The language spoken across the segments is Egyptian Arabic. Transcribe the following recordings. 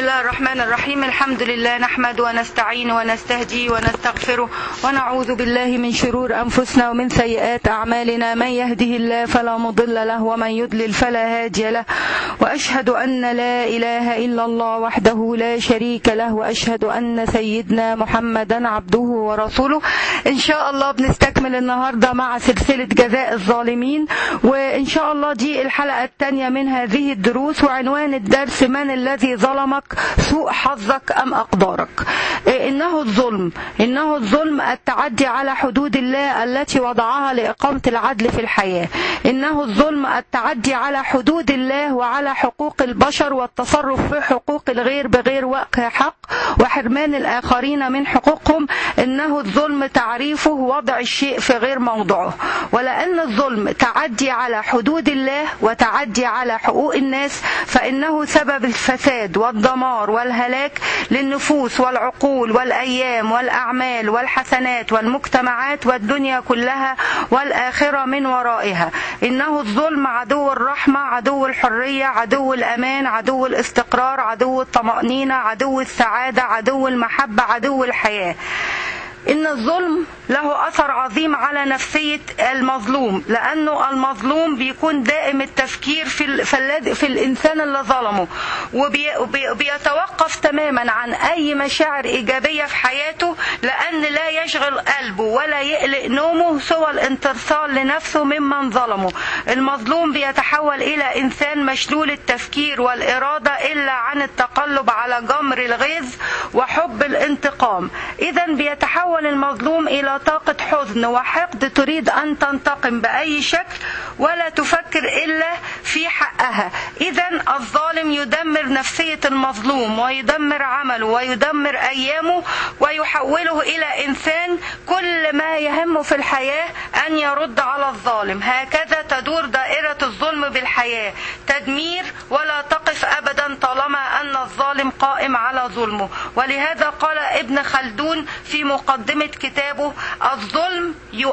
الله الرحمن الرحيم الحمد لله نحمد ونستعين ونستهدي ونستغفره ونعوذ بالله من شرور أنفسنا ومن سيئات أعمالنا من يهده الله فلا مضل له ومن يضلل فلا هادي له وأشهد أن لا إله إلا الله وحده لا شريك له وأشهد أن سيدنا محمدا عبده ورسوله إن شاء الله بنستكمل النهاردة مع سلسلة جزاء الظالمين وإن شاء الله دي الحلقة الثانية من هذه الدروس وعنوان الدرس من الذي ظلمك سوء حظك أم أقدارك إنه الظلم إنه الظلم التعدي على حدود الله التي وضعها لإقامة العدل في الحياة إنه الظلم التعدي على حدود الله وعلى حقوق البشر والتصرف في حقوق الغير بغير وقع حق وحرمان الآخرين من حقوقهم إنه الظلم تعريفه وضع الشيء في غير موضعه ولأن الظلم تعدي على حدود الله وتعدي على حقوق الناس فإنه سبب الفساد والدمار والهلاك للنفوس والعقول والأيام والأعمال والحسنات والمجتمعات والدنيا كلها والآخرة من ورائها إنه الظلم عدو الرحمة عدو الحرية عدو الأمان عدو الاستقرار عدو الطمأنينة عدو السعادة عدو المحبة عدو الحياة إن الظلم له أثر عظيم على نفسية المظلوم لأنه المظلوم بيكون دائم التفكير في, في الإنسان اللي ظلمه وبيتوقف تماما عن أي مشاعر إيجابية في حياته لأن لا يشغل قلبه ولا يقلق نومه سوى الانتصار لنفسه ممن ظلمه المظلوم بيتحول إلى إنسان مشلول التفكير والإرادة إلا عن التقلب على جمر الغيظ وحب الانتقام إذا بيتحول المظلوم إلى طاقة حزن وحقد تريد أن تنتقم بأي شكل ولا تفكر إلا في حقها إذا الظالم يدمر نفسية المظلوم ويدمر عمله ويدمر أيامه ويحوله إلى إنسان كل ما يهمه في الحياة أن يرد على الظالم هكذا تدور دائرة الظلم بالحياة تدمير ولا تقف أبدا طالما أن الظالم قائم على ظلمه ولهذا قال ابن خلدون في مقدمة كتابه الظلم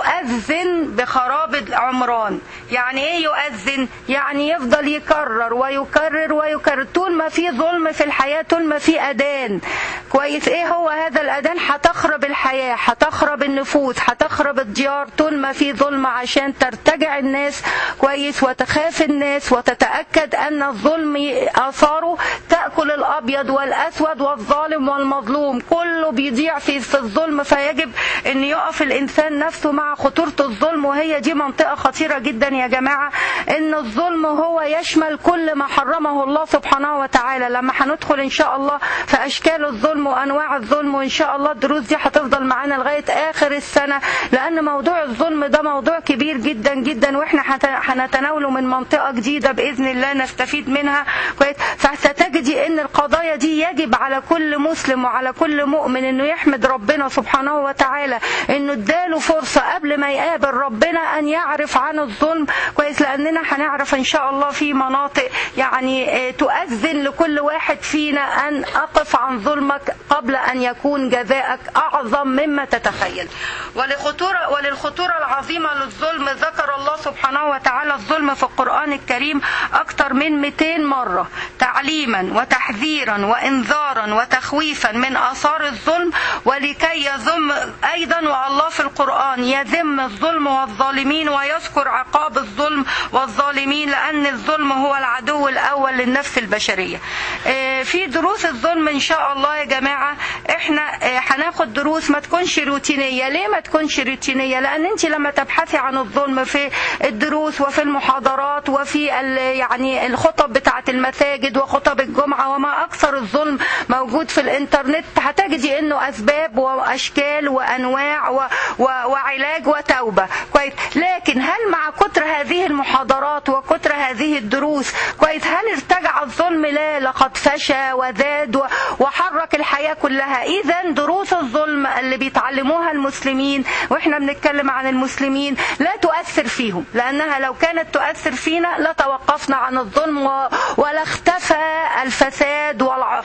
يؤذن بخراب العمران يعني ايه يؤذن يعني يفضل يكرر ويكرر ويكرر طول ما في ظلم في الحياة طول ما في أذان كويس ايه هو هذا الأذان هتخرب الحياة هتخرب النفوس هتخرب الديار طول ما في ظلم عشان ترتجع الناس كويس وتخاف الناس وتتأكد أن الظلم آثاره تأكل الأبيض والأسود والظالم والمظلوم كله بيضيع في الظلم فيجب أن يقف الإنسان نفسه مع خطورة الظلم وهي دي منطقة خطيرة جدا يا جماعة أن الظلم هو يشمل كل ما حرمه الله سبحانه وتعالى لما هندخل إن شاء الله في أشكال الظلم وأنواع الظلم وإن شاء الله الدروس دي هتفضل معانا لغاية آخر السنة لأن موضوع الظلم ده موضوع كبير جدا جدا وإحنا هنتناوله من منطقة جديدة بإذن الله نستفيد منها كويس فستجدي أن القضايا دي يجب على كل مسلم وعلى كل مؤمن أنه يحمد ربنا سبحانه وتعالى أنه اداله فرصة قبل ما يقابل ربنا أن يعرف عن الظلم كويس لأننا هنعرف إن شاء الله في مناطق يعني تؤذن لكل واحد فينا أن أقف عن ظلمك قبل أن يكون جزاءك أعظم مما تتخيل ولخطورة وللخطورة العظيمة للظلم ذكر الله سبحانه وتعالى الظلم في القرآن الكريم أكثر من 200 مرة تعليما وتحذيرا وإنذارا وتخويفا من آثار الظلم ولكي يذم أيضا والله في القرآن يذم الظلم والظالمين ويذكر عقاب الظلم والظالمين لأن الظلم هو العدو الأول للنفس البشرية في دروس الظلم إن شاء الله يا جماعة احنا هناخد دروس ما تكونش روتينية ليه ما تكونش روتينية لأن انت لما تبحثي عن الظلم في الدروس وفي المحاضرات وفي يعني الخطب بتاعة المساجد وخطب الجمعة وما أكثر الظلم موجود في الإنترنت هتجدي إنه أسباب وأشكال وأنواع و و وعلاج وتوبة كويس لكن هل مع كتر هذه المحاضرات وكتر هذه الدروس كويس هل ارتجع الظلم لا لقد فشى وزاد وحرك الحياة كلها إذا دروس الظلم اللي بيتعلموها المسلمين وإحنا بنتكلم عن المسلمين لا تؤثر فيهم لأنها لو كانت تؤثر فينا لتوقفنا عن الظلم ولا اختفى الفساد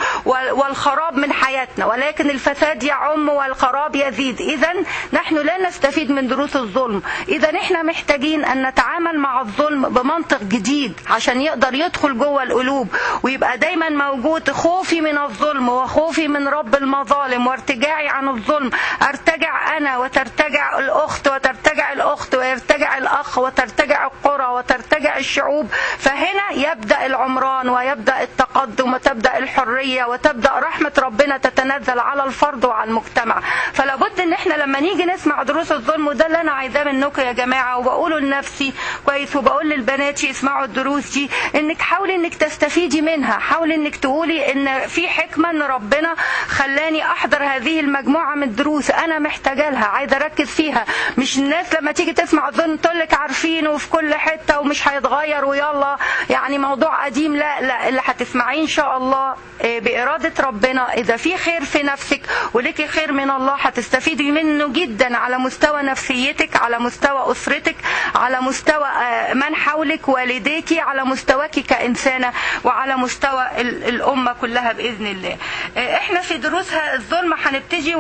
والخراب من حياتنا ولكن الفساد يعم والخراب يزيد اذا نحن لا نستفيد من دروس الظلم اذا احنا محتاجين ان نتعامل مع الظلم بمنطق جديد عشان يقدر يدخل جوه القلوب ويبقى دايما موجود خوفي من الظلم وخوفي من رب المظالم وارتجاعي عن الظلم ارتجع انا وترتجع الاخت وترتجع الاخت ويرتجع الاخ وترتجع القرى وترتجع الشعوب فهنا يبدا العمران ويبدا التقدم وتبدا الحريه وتبدا رحمه ربنا تتنزل على الفرد وعلى المجتمع فلا بد ان احنا لما نيجي نسمع دروس الظلم وده اللي انا عايزاه منكم يا جماعه وبقوله لنفسي كويس وبقول للبنات يسمعوا الدروس دي انك حاولي انك تستفيدي منها حاولي انك تقولي ان في حكمه ان ربنا خلاني احضر هذه المجموعه من الدروس انا محتاجه لها عايزه اركز فيها مش الناس لما تيجي تسمع الظلم تقول لك عارفينه في كل حته ومش هيتغير ويلا يعني موضوع قديم لا لا اللي هتسمعيه ان شاء الله بإرادة ربنا إذا في خير في نفسك ولك خير من الله هتستفيدي منه جدا على مستوى نفسيتك على مستوى أسرتك على مستوى من حولك والديك على مستواك كإنسانة وعلى مستوى الأمة كلها بإذن الله احنا في دروس الظلم هنبتدي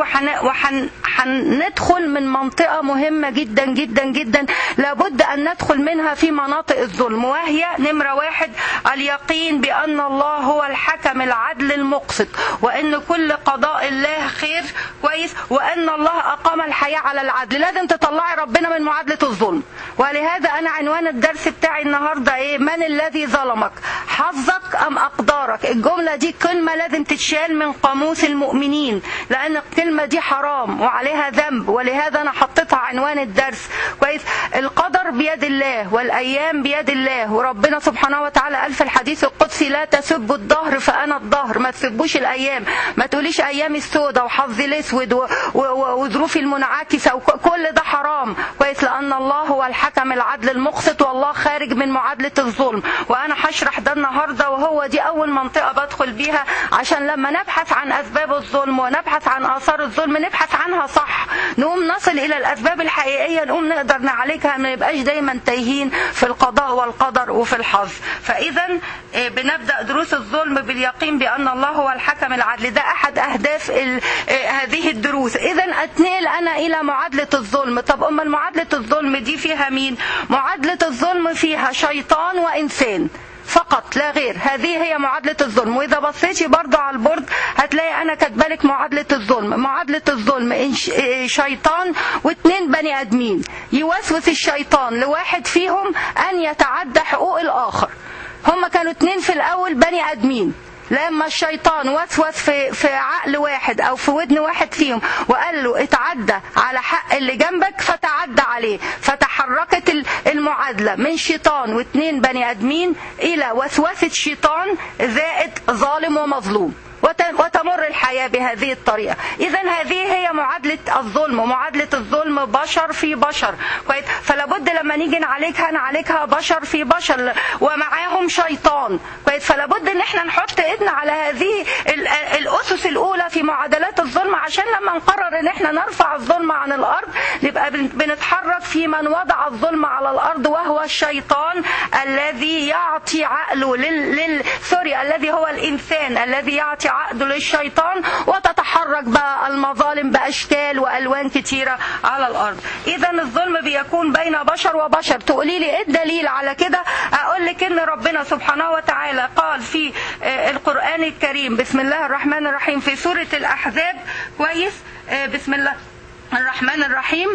وهندخل من منطقة مهمة جدا جدا جدا لابد أن ندخل منها في مناطق الظلم وهي نمرة واحد اليقين بأن الله هو الحكم العدل المقسط وأن كل قضاء الله خير كويس وأن الله أقام الحياة على العدل لازم تطلعي ربنا من معادلة الظلم ولهذا أنا عنوان الدرس بتاعي النهاردة إيه من الذي ظلمك حظك أم أقدارك الجملة دي كلمة لازم تتشال من قاموس المؤمنين لأن الكلمة دي حرام وعليها ذنب ولهذا أنا حطيتها عنوان الدرس كويس القدر بيد الله والأيام بيد الله وربنا سبحانه وتعالى قال في الحديث القدسي لا تسبوا الظهر فأنا الظهر ما تسبوش الأيام ما تقوليش أيامي السوداء وحظي الأسود وظروفي المنعكسة وكل ده حرام كويس لأن الله هو الحكم العدل المقسط والله خارج من معادلة الظلم وأنا هشرح ده النهاردة وهو دي أول منطقة بدخل بيها عشان لما نبحث عن أسباب الظلم ونبحث عن آثار الظلم نبحث عنها صح نقوم نصل إلى الأسباب الحقيقية نقوم نقدر نعالجها ما يبقاش دايما تايهين في القضاء والقدر وفي الحظ فإذا بنبدأ دروس الظلم باليقين بأن الله هو الحكم العدل ده أحد أهداف هذه الدروس إذا أتنقل أنا إلى معادلة الظلم طب أما معادلة الظلم دي فيها مين معادلة الظلم فيها شيطان وإنسان فقط لا غير هذه هي معادلة الظلم وإذا بصيتي برضو على البورد هتلاقي أنا كاتبالك معادلة الظلم معادلة الظلم شيطان واثنين بني آدمين يوسوس الشيطان لواحد فيهم أن يتعدى حقوق الآخر هم كانوا اتنين في الأول بني آدمين لما الشيطان وسوس في في عقل واحد او في ودن واحد فيهم وقال له اتعدى على حق اللي جنبك فتعدى عليه فتحركت المعادله من شيطان واثنين بني ادمين الى وسوسه شيطان زائد ظالم ومظلوم وتمر الحياة بهذه الطريقة إذا هذه هي معادلة الظلم معادلة الظلم بشر في بشر كويس فلا بد لما نيجي نعالجها نعالجها بشر في بشر ومعاهم شيطان كويس فلا بد ان احنا نحط ايدنا على هذه الاسس الاولى في معادلات الظلم عشان لما نقرر ان احنا نرفع الظلم عن الارض نبقى بنتحرك في من وضع الظلم على الارض وهو الشيطان الذي يعطي عقله لل, لل... سوري الذي هو الانسان الذي يعطي عقده للشيطان وتتحرك بقى المظالم باشكال والوان كتيره على الارض اذا الظلم بيكون بين بشر وبشر تقولي لي ايه الدليل على كده اقول لك ان ربنا سبحانه وتعالى قال في القران الكريم بسم الله الرحمن الرحيم في سوره الاحزاب كويس بسم الله الرحمن الرحيم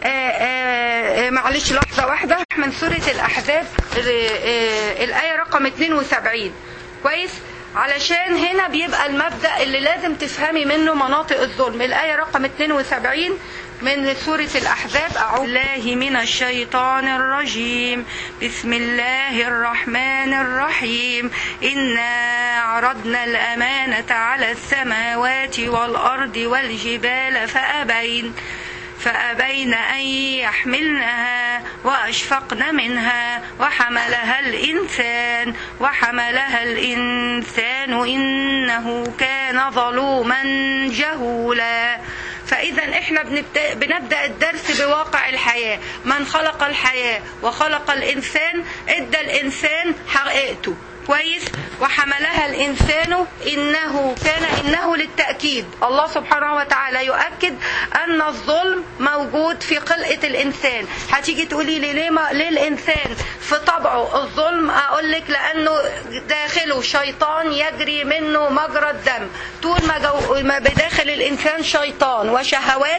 معلش لحظة واحدة من سورة الأحزاب الآية رقم 72 كويس علشان هنا بيبقى المبدأ اللي لازم تفهمي منه مناطق الظلم الآية رقم 72 من سورة الأحزاب أعوذ بالله من الشيطان الرجيم بسم الله الرحمن الرحيم إنا عرضنا الأمانة على السماوات والأرض والجبال فأبين فأبين أن يحملنها وأشفقن منها وحملها الإنسان وحملها الإنسان إنه كان ظلوما جهولا فإذا إحنا بنبدأ الدرس بواقع الحياة من خلق الحياة وخلق الإنسان إدى الإنسان حقيقته كويس وحملها الإنسان إنه كان إنه للتأكيد الله سبحانه وتعالى يؤكد أن الظلم موجود في خلقة الإنسان هتيجي تقولي لي ليه, ما ليه الإنسان في طبعه الظلم أقول لك لأنه داخله شيطان يجري منه مجرى الدم طول ما, جو ما بداخل الإنسان شيطان وشهوات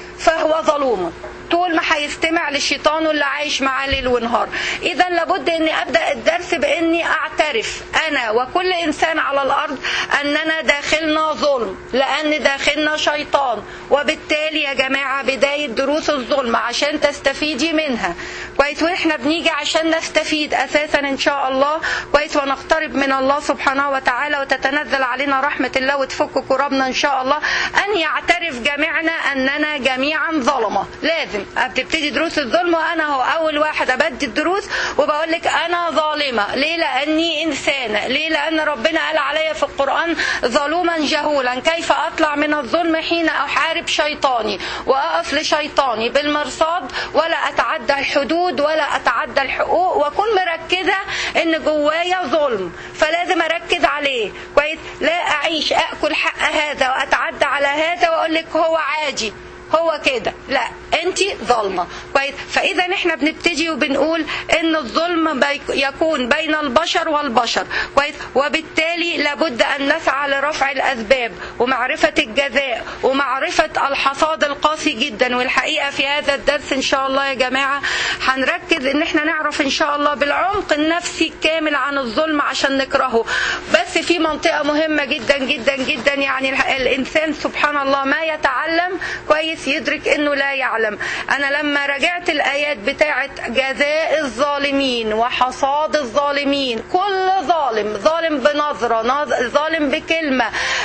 فهو ظلوم طول ما هيستمع للشيطان اللي عايش معاه ليل ونهار اذا لابد اني ابدا الدرس باني اعترف انا وكل انسان على الارض اننا داخلنا ظلم لان داخلنا شيطان وبالتالي يا جماعه بدايه دروس الظلم عشان تستفيدي منها كويس واحنا بنيجي عشان نستفيد اساسا ان شاء الله كويس ونقترب من الله سبحانه وتعالى وتتنزل علينا رحمه الله وتفك كربنا ان شاء الله ان يعترف جميعنا اننا جميعا ظلمه لازم بتبتدي دروس الظلم وانا هو اول واحد ابدي الدروس وبقول لك انا ظالمه ليه لاني انسانه ليه لان ربنا قال عليا في القران ظلوما جهولا كيف اطلع من الظلم حين احارب شيطاني واقف لشيطاني بالمرصاد ولا اتعدى الحدود ولا اتعدى الحقوق واكون مركزه ان جوايا ظلم فلازم اركز عليه كويس لا اعيش اكل حق هذا واتعدى على هذا واقول لك هو عادي هو كده لا انت ظالمه كويس فاذا احنا بنبتدي وبنقول ان الظلم يكون بين البشر والبشر كويس وبالتالي لابد ان نسعى لرفع الاسباب ومعرفه الجزاء ومعرفه الحصاد القاسي جدا والحقيقه في هذا الدرس ان شاء الله يا جماعه هنركز ان احنا نعرف ان شاء الله بالعمق النفسي الكامل عن الظلم عشان نكرهه بس في منطقه مهمه جدا جدا جدا يعني الانسان سبحان الله ما يتعلم كويس كويس يدرك انه لا يعلم انا لما راجعت الايات بتاعه جزاء الظالمين وحصاد الظالمين كل ظالم ظالم بنظره ظالم بكلمه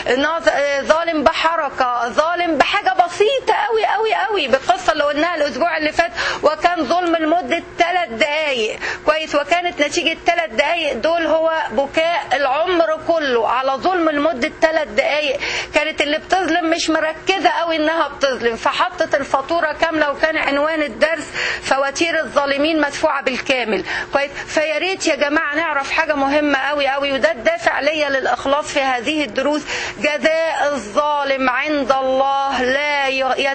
ظالم بحركه ظالم بحاجه بسيطه قوي قوي قوي بالقصه اللي قلناها الاسبوع اللي فات وكان ظلم لمده ثلاث دقائق كويس وكانت نتيجه ثلاث دقائق دول هو بكاء العمر كله على ظلم لمده ثلاث دقائق كانت اللي بتظلم مش مركزه قوي انها بتظلم فحطت الفاتوره كامله وكان عنوان الدرس فواتير الظالمين مدفوعه بالكامل كويس فيا ريت يا جماعه نعرف حاجه مهمه قوي قوي وده الدافع ليا للاخلاص في هذه الدروس جزاء الظالم عند الله لا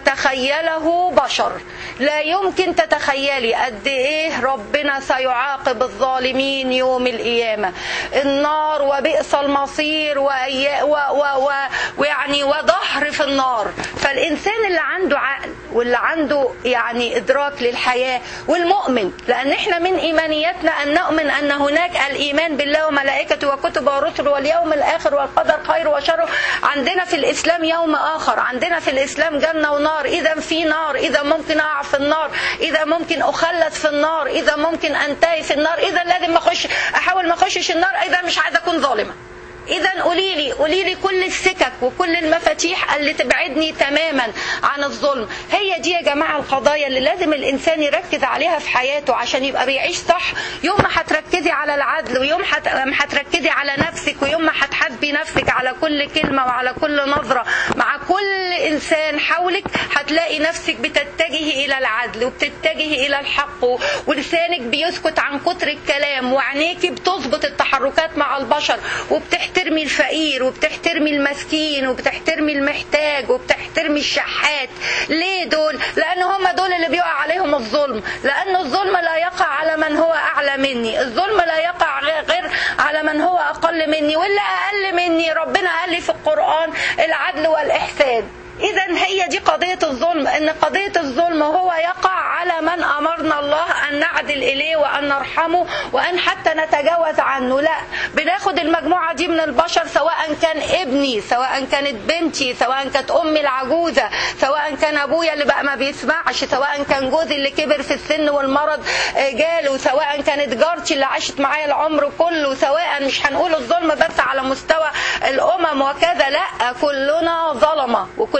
يتخيله بشر لا يمكن تتخيلي قد ايه ربنا سيعاقب الظالمين يوم القيامه النار وبئس المصير ويعني و و و ويعني وظهر في النار فالانسان اللي عنده عقل واللي عنده يعني ادراك للحياه والمؤمن لان احنا من ايمانياتنا ان نؤمن ان هناك الايمان بالله وملائكته وكتبه ورسله واليوم الاخر والقدر خير وشره عندنا في الاسلام يوم اخر عندنا في الاسلام جنه ونار اذا في نار اذا ممكن اقع في النار اذا ممكن اخلد في النار اذا ممكن انتهي في النار اذا لازم اخش احاول ما اخشش النار اذا مش عايزه اكون ظالمه اذا قولي لي قولي لي كل السكك وكل المفاتيح اللي تبعدني تماما عن الظلم هي دي يا جماعه القضايا اللي لازم الانسان يركز عليها في حياته عشان يبقى بيعيش صح يوم ما هتركزي على العدل ويوم ما هتركزي على نفسك ويوم ما هتحاسبي نفسك على كل كلمه وعلى كل نظره مع كل انسان حولك هتلاقي نفسك بتتجهي الى العدل وبتتجهي الى الحق ولسانك بيسكت عن كتر الكلام وعينيكي بتظبط التحركات مع البشر وبتحترمي بتحترمي الفقير وبتحترمي المسكين وبتحترمي المحتاج وبتحترمي الشحات ليه دول لان هم دول اللي بيقع عليهم الظلم لان الظلم لا يقع على من هو اعلى مني الظلم لا يقع غير على من هو اقل مني واللي اقل مني ربنا قال لي في القران العدل والاحسان اذا هي دي قضيه الظلم ان قضيه الظلم هو يقع على من امرنا الله ان نعدل اليه وان نرحمه وان حتى نتجاوز عنه لا بناخد المجموعه دي من البشر سواء كان ابني سواء كانت بنتي سواء كانت امي العجوزه سواء كان ابويا اللي بقى ما بيسمعش سواء كان جوزي اللي كبر في السن والمرض جاله سواء كانت جارتي اللي عاشت معايا العمر كله سواء مش هنقول الظلم بس على مستوى الامم وكذا لا كلنا ظلمه وكل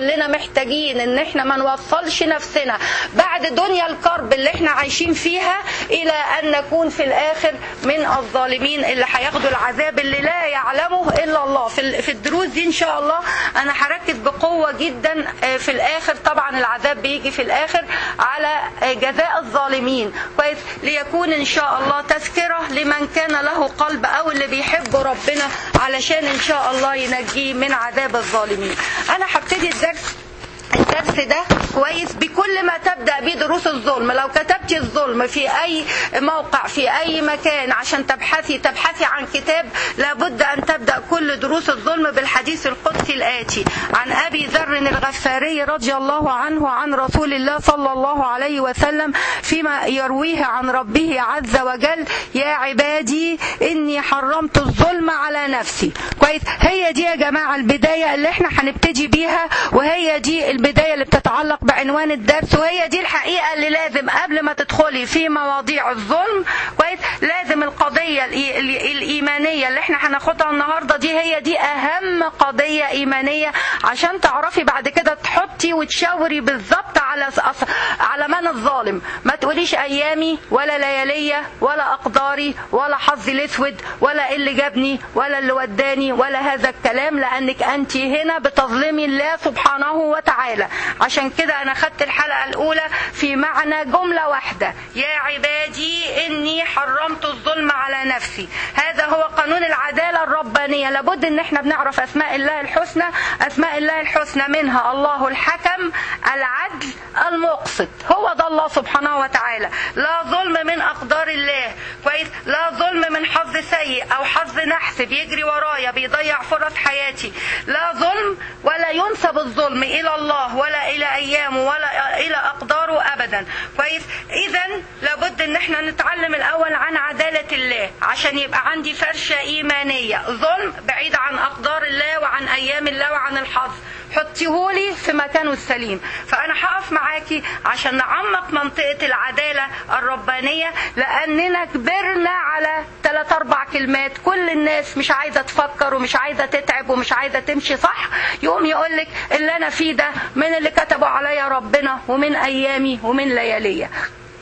كلنا محتاجين ان احنا ما نوصلش نفسنا بعد دنيا الكرب اللي احنا عايشين فيها الى ان نكون في الاخر من الظالمين اللي هياخدوا العذاب اللي لا يعلمه الا الله في في الدروس دي ان شاء الله انا هركز بقوه جدا في الاخر طبعا العذاب بيجي في الاخر على جزاء الظالمين كويس ليكون ان شاء الله تذكره لمن كان له قلب او اللي بيحب ربنا علشان ان شاء الله ينجيه من عذاب الظالمين انا هبتدي الدرس الدرس ده كويس بكل ما تبدا به دروس الظلم لو كتبتي الظلم في اي موقع في اي مكان عشان تبحثي تبحثي عن كتاب لابد ان تبدا كل دروس الظلم بالحديث القدسي الاتي عن ابي ذر الغفاري رضي الله عنه عن رسول الله صلى الله عليه وسلم فيما يرويه عن ربه عز وجل يا عبادي اني حرمت الظلم على نفسي كويس هي دي يا جماعه البدايه اللي احنا هنبتدي بيها وهي دي البدايه اللي بتتعلق بعنوان الدرس وهي دي الحقيقه اللي لازم قبل ما تدخلي في مواضيع الظلم كويس لازم القضيه الايمانيه اللي احنا هناخدها النهارده دي هي دي اهم قضيه ايمانيه عشان تعرفي بعد كده تحطي وتشاوري بالظبط على على من الظالم ما تقوليش ايامي ولا لياليه ولا اقداري ولا حظي الاسود ولا اللي جابني ولا اللي وداني ولا هذا الكلام لانك انت هنا بتظلمي الله سبحانه وتعالى عشان كده انا خدت الحلقه الاولى في معنى جمله واحده يا عبادي اني حرمت الظلم على نفسي هذا هو قانون العداله الربانيه لابد ان احنا بنعرف اسماء الله الحسنى اسماء الله الحسنى منها الله الحكم العدل المقسط هو ده الله سبحانه وتعالى لا ظلم من اقدار الله كويس لا ظلم من حظ سيء او حظ نحس بيجري ورايا بيضيع فرص حياتي لا ظلم ولا ينسب الظلم الى الله ولا الى ايامه ولا الى اقداره ابدا كويس اذا لابد ان احنا نتعلم الاول عن عداله الله عشان يبقى عندي فرشه ايمانيه ظلم بعيد عن اقدار الله وعن ايام الله وعن الحظ حطيهولي في مكانه السليم فانا هقف معاكي عشان نعمق منطقه العداله الربانيه لاننا كبرنا على ثلاث اربع كلمات كل الناس مش عايزه تفكر ومش عايزه تتعب ومش عايزه تمشي صح يقوم يقول لك اللي انا فيه ده من اللي كتبه عليا ربنا ومن ايامي ومن لياليه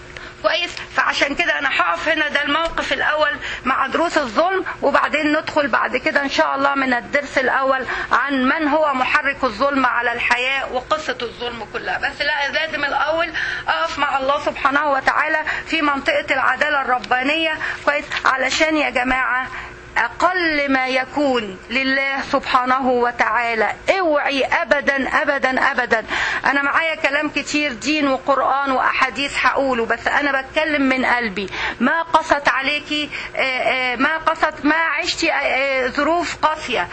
كويس فعشان كده انا هقف هنا ده الموقف الاول مع دروس الظلم وبعدين ندخل بعد كده ان شاء الله من الدرس الاول عن من هو محرك الظلم على الحياه وقصه الظلم كلها بس لا لازم الاول اقف مع الله سبحانه وتعالى في منطقه العداله الربانيه كويس علشان يا جماعه أقل ما يكون لله سبحانه وتعالى اوعي أبدا أبدا أبدا أنا معايا كلام كتير دين وقرآن وأحاديث هقوله بس أنا بتكلم من قلبي ما قست عليكي ما قست ما عشتي ظروف قاسية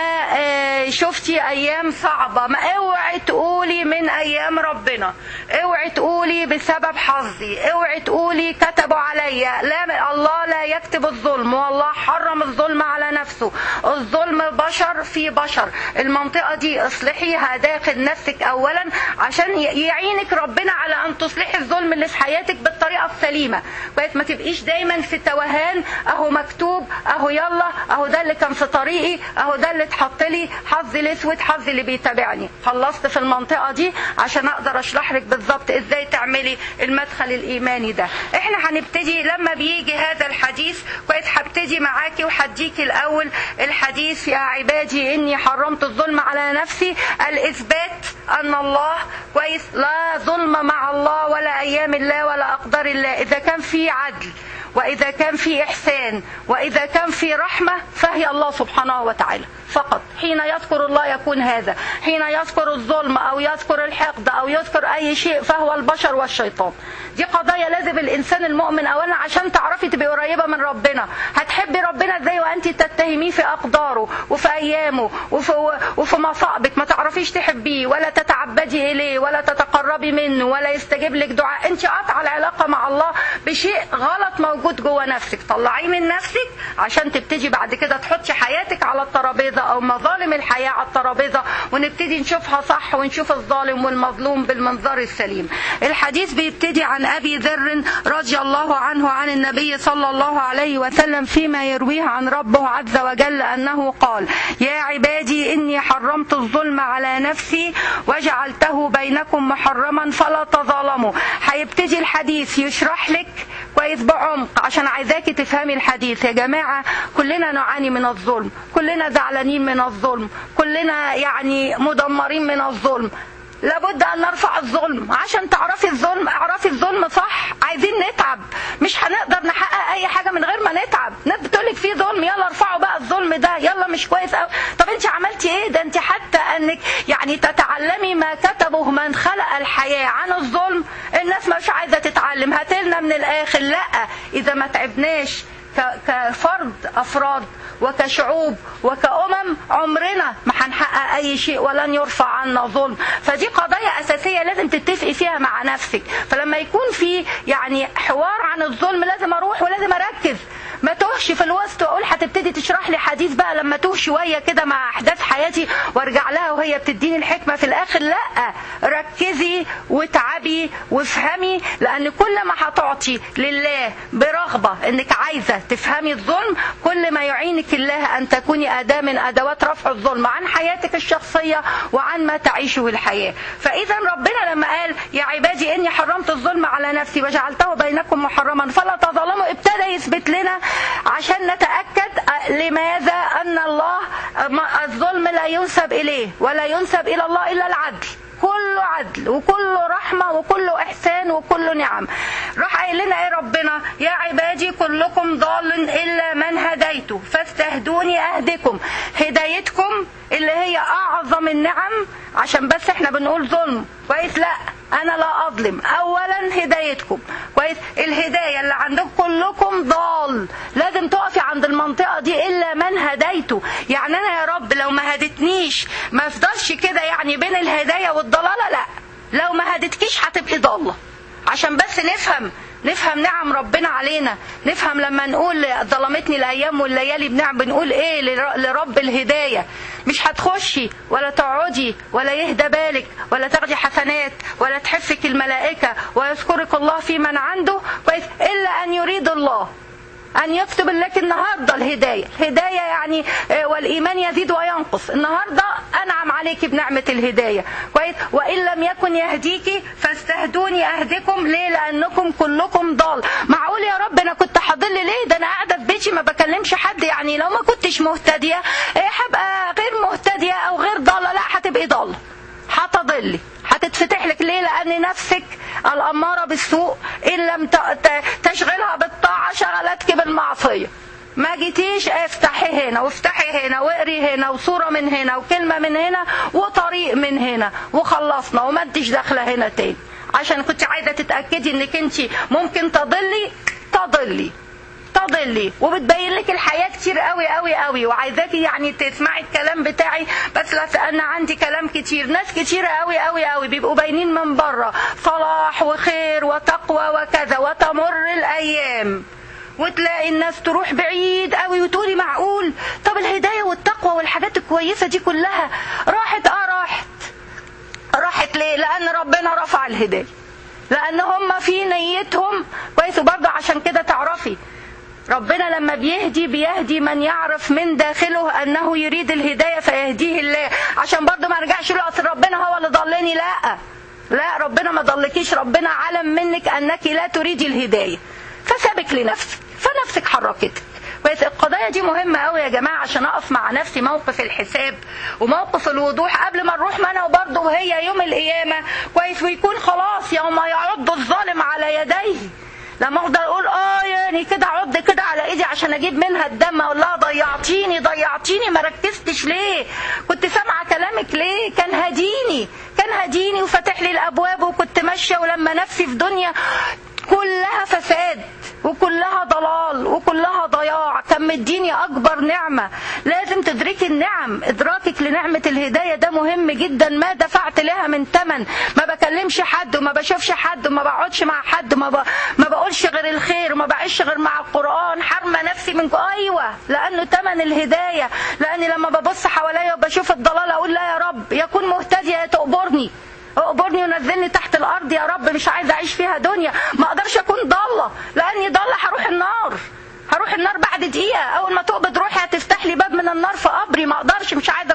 ما شفتي أيام صعبة ما اوعي تقولي من أيام ربنا اوعي تقولي بسبب حظي اوعي تقولي كتبوا عليا لا الله لا يكتب الظلم والله حرم الظلم على نفسه الظلم بشر في بشر المنطقة دي اصلحيها داخل نفسك اولا عشان يعينك ربنا على ان تصلحي الظلم اللي في حياتك بالطريقة السليمة كويس ما تبقيش دايما في توهان اهو مكتوب اهو يلا اهو ده اللي كان في طريقي اهو ده اللي اتحط لي حظي الاسود حظي اللي بيتابعني خلصت في المنطقة دي عشان اقدر اشرح لك بالظبط ازاي تعملي المدخل الايماني ده احنا هنبتدي لما بيجي هذا الحديث كويس هبتدي معاكي وهديكي الاول الحديث يا عبادي اني حرمت الظلم على نفسي الاثبات ان الله كويس لا ظلم مع الله ولا ايام الله ولا اقدار الله اذا كان في عدل واذا كان في احسان واذا كان في رحمه فهي الله سبحانه وتعالى فقط حين يذكر الله يكون هذا حين يذكر الظلم او يذكر الحقد او يذكر اي شيء فهو البشر والشيطان دي قضايا لازم الانسان المؤمن اولا عشان تعرفي تبقي قريبه من ربنا هتحبي ربنا ازاي وانت تتهميه في اقداره وفي ايامه وفي وفي مصائبك ما تعرفيش تحبيه ولا تتعبدي اليه ولا تتقربي منه ولا يستجيب لك دعاء انت قاطعه العلاقه مع الله بشيء غلط موجود جوه نفسك طلعيه من نفسك عشان تبتدي بعد كده تحطي حياتك على الترابيزه او مظالم الحياه على الترابيزه ونبتدي نشوفها صح ونشوف الظالم والمظلوم بالمنظار السليم الحديث بيبتدي عن ابي ذر رضي الله عنه عن النبي صلى الله عليه وسلم فيما يرويه عن ربه عز وجل انه قال يا عبادي اني حرمت حرمت الظلم على نفسي وجعلته بينكم محرما فلا تظالموا هيبتدي الحديث يشرح لك كويس بعمق عشان عايزاكي تفهمي الحديث يا جماعة كلنا نعاني من الظلم كلنا زعلانين من الظلم كلنا يعني مدمرين من الظلم لابد ان نرفع الظلم عشان تعرفي الظلم اعرفي الظلم صح عايزين نتعب مش هنقدر نحقق اي حاجه من غير ما نتعب ناس بتقولك في ظلم يلا ارفعوا بقى الظلم ده يلا مش كويس قوي طب انت عملتي ايه ده انت حتى انك يعني تتعلمي ما كتبه من خلق الحياه عن الظلم الناس مش عايزه تتعلم هاتلنا من الاخر لا اذا ما تعبناش كفرد افراد وكشعوب وكأمم عمرنا ما هنحقق أي شيء ولن يرفع عنا ظلم فدي قضايا أساسية لازم تتفقي فيها مع نفسك فلما يكون في يعني حوار عن الظلم لازم أروح ولازم أركز ما توهش في الوسط واقول هتبتدي تشرح لي حديث بقى لما توه شويه كده مع احداث حياتي وارجع لها وهي بتديني الحكمه في الاخر لا ركزي واتعبي وافهمي لان كل ما هتعطي لله برغبه انك عايزه تفهمي الظلم كل ما يعينك الله ان تكوني اداه من ادوات رفع الظلم عن حياتك الشخصيه وعن ما تعيشه الحياه فاذا ربنا لما قال يا عبادي اني حرمت الظلم على نفسي وجعلته بينكم محرما فلا تظلموا ابتدى يثبت لنا عشان نتأكد لماذا أن الله الظلم لا ينسب إليه ولا ينسب إلى الله إلا العدل كله عدل وكله رحمة وكله إحسان وكله نعم راح قايل لنا إيه ربنا يا عبادي كلكم ضال إلا من هديته فاستهدوني أهدكم هدايتكم اللي هي أعظم النعم عشان بس احنا بنقول ظلم كويس لا انا لا اظلم اولا هدايتكم كويس الهدايه اللي عندكم كلكم ضال لازم تقفي عند المنطقه دي الا من هديته يعني انا يا رب لو ما هدتنيش ما افضلش كده يعني بين الهدايه والضلاله لا لو ما هدتكيش هتبقي ضاله عشان بس نفهم نفهم نعم ربنا علينا نفهم لما نقول ظلمتني الايام والليالي بنعم بنقول ايه لرب الهدايه مش هتخشي ولا تقعدي ولا يهدى بالك ولا تاخدي حسنات ولا تحفك الملائكه ويذكرك الله في من عنده كويس الا ان يريد الله أن يكتب لك النهاردة الهداية الهداية يعني والإيمان يزيد وينقص النهاردة أنعم عليك بنعمة الهداية كويس وإن لم يكن يهديك فاستهدوني أهدكم ليه لأنكم كلكم ضال معقول يا رب أنا كنت حاضر ليه ده أنا قاعدة في بيتي ما بكلمش حد يعني لو ما كنتش مهتدية هبقى غير مهتدية أو غير ضالة لا هتبقي ضالة هتضلي هتتفتح لك ليه لان نفسك الاماره بالسوء ان لم تشغلها بالطاعه شغلتك بالمعصيه ما جيتيش افتحي هنا وافتحي هنا واقري هنا وصوره من هنا وكلمه من هنا وطريق من هنا وخلصنا وما انتش داخله هنا تاني عشان كنت عايزه تتاكدي انك انت ممكن تضلي تضلي تضلي وبتبين لك الحياه كتير قوي قوي قوي وعايزاكي يعني تسمعي الكلام بتاعي بس لان عندي كلام كتير ناس كتير قوي قوي قوي بيبقوا باينين من بره صلاح وخير وتقوى وكذا وتمر الايام وتلاقي الناس تروح بعيد قوي وتقولي معقول طب الهدايه والتقوى والحاجات الكويسه دي كلها راحت اه راحت راحت ليه لان ربنا رفع الهدايه لان هم في نيتهم كويس وبرضه عشان كده تعرفي ربنا لما بيهدي بيهدي من يعرف من داخله انه يريد الهدايه فيهديه الله عشان برضه ما ارجعش له اصل ربنا هو اللي ضلني لا لا ربنا ما ضلكيش ربنا علم منك انك لا تريدي الهدايه فسابك لنفسك فنفسك حركتك كويس القضايا دي مهمة قوي يا جماعة عشان أقف مع نفسي موقف الحساب وموقف الوضوح قبل ما نروح ما أنا وبرضه وهي يوم القيامة كويس ويكون خلاص يوم يعض الظالم على يديه لما افضل اقول اه يعني كده عض كده على ايدي عشان اجيب منها الدم اقول لها ضيعتيني ضيعتيني ما ركزتش ليه كنت سامعه كلامك ليه كان هديني كان هديني وفتح لي الابواب وكنت ماشيه ولما نفسي في دنيا كلها فساد وكلها ضلال وكلها ضياع كان مديني اكبر نعمه لازم تدركي النعم ادراكك لنعمه الهدايه ده مهم جدا ما دفعت لها من ثمن ما بكلمش حد وما بشوفش حد وما بقعدش مع حد وما ب... ما بقولش غير الخير وما بعيش غير مع القران حرمه نفسي من ايوه لانه ثمن الهدايه لاني لما ببص حواليا وبشوف الضلال اقول لا يا رب يكون مهتديه تقبرني اقبرني ونزلني تحت الارض يا رب مش عايزه اعيش فيها دنيا ما اقدرش اكون ضاله لاني ضاله هروح النار هروح النار بعد دقيقه اول ما تقبض روحي هتفتح لي باب من النار في قبري ما اقدرش مش عايزه اكون ضاله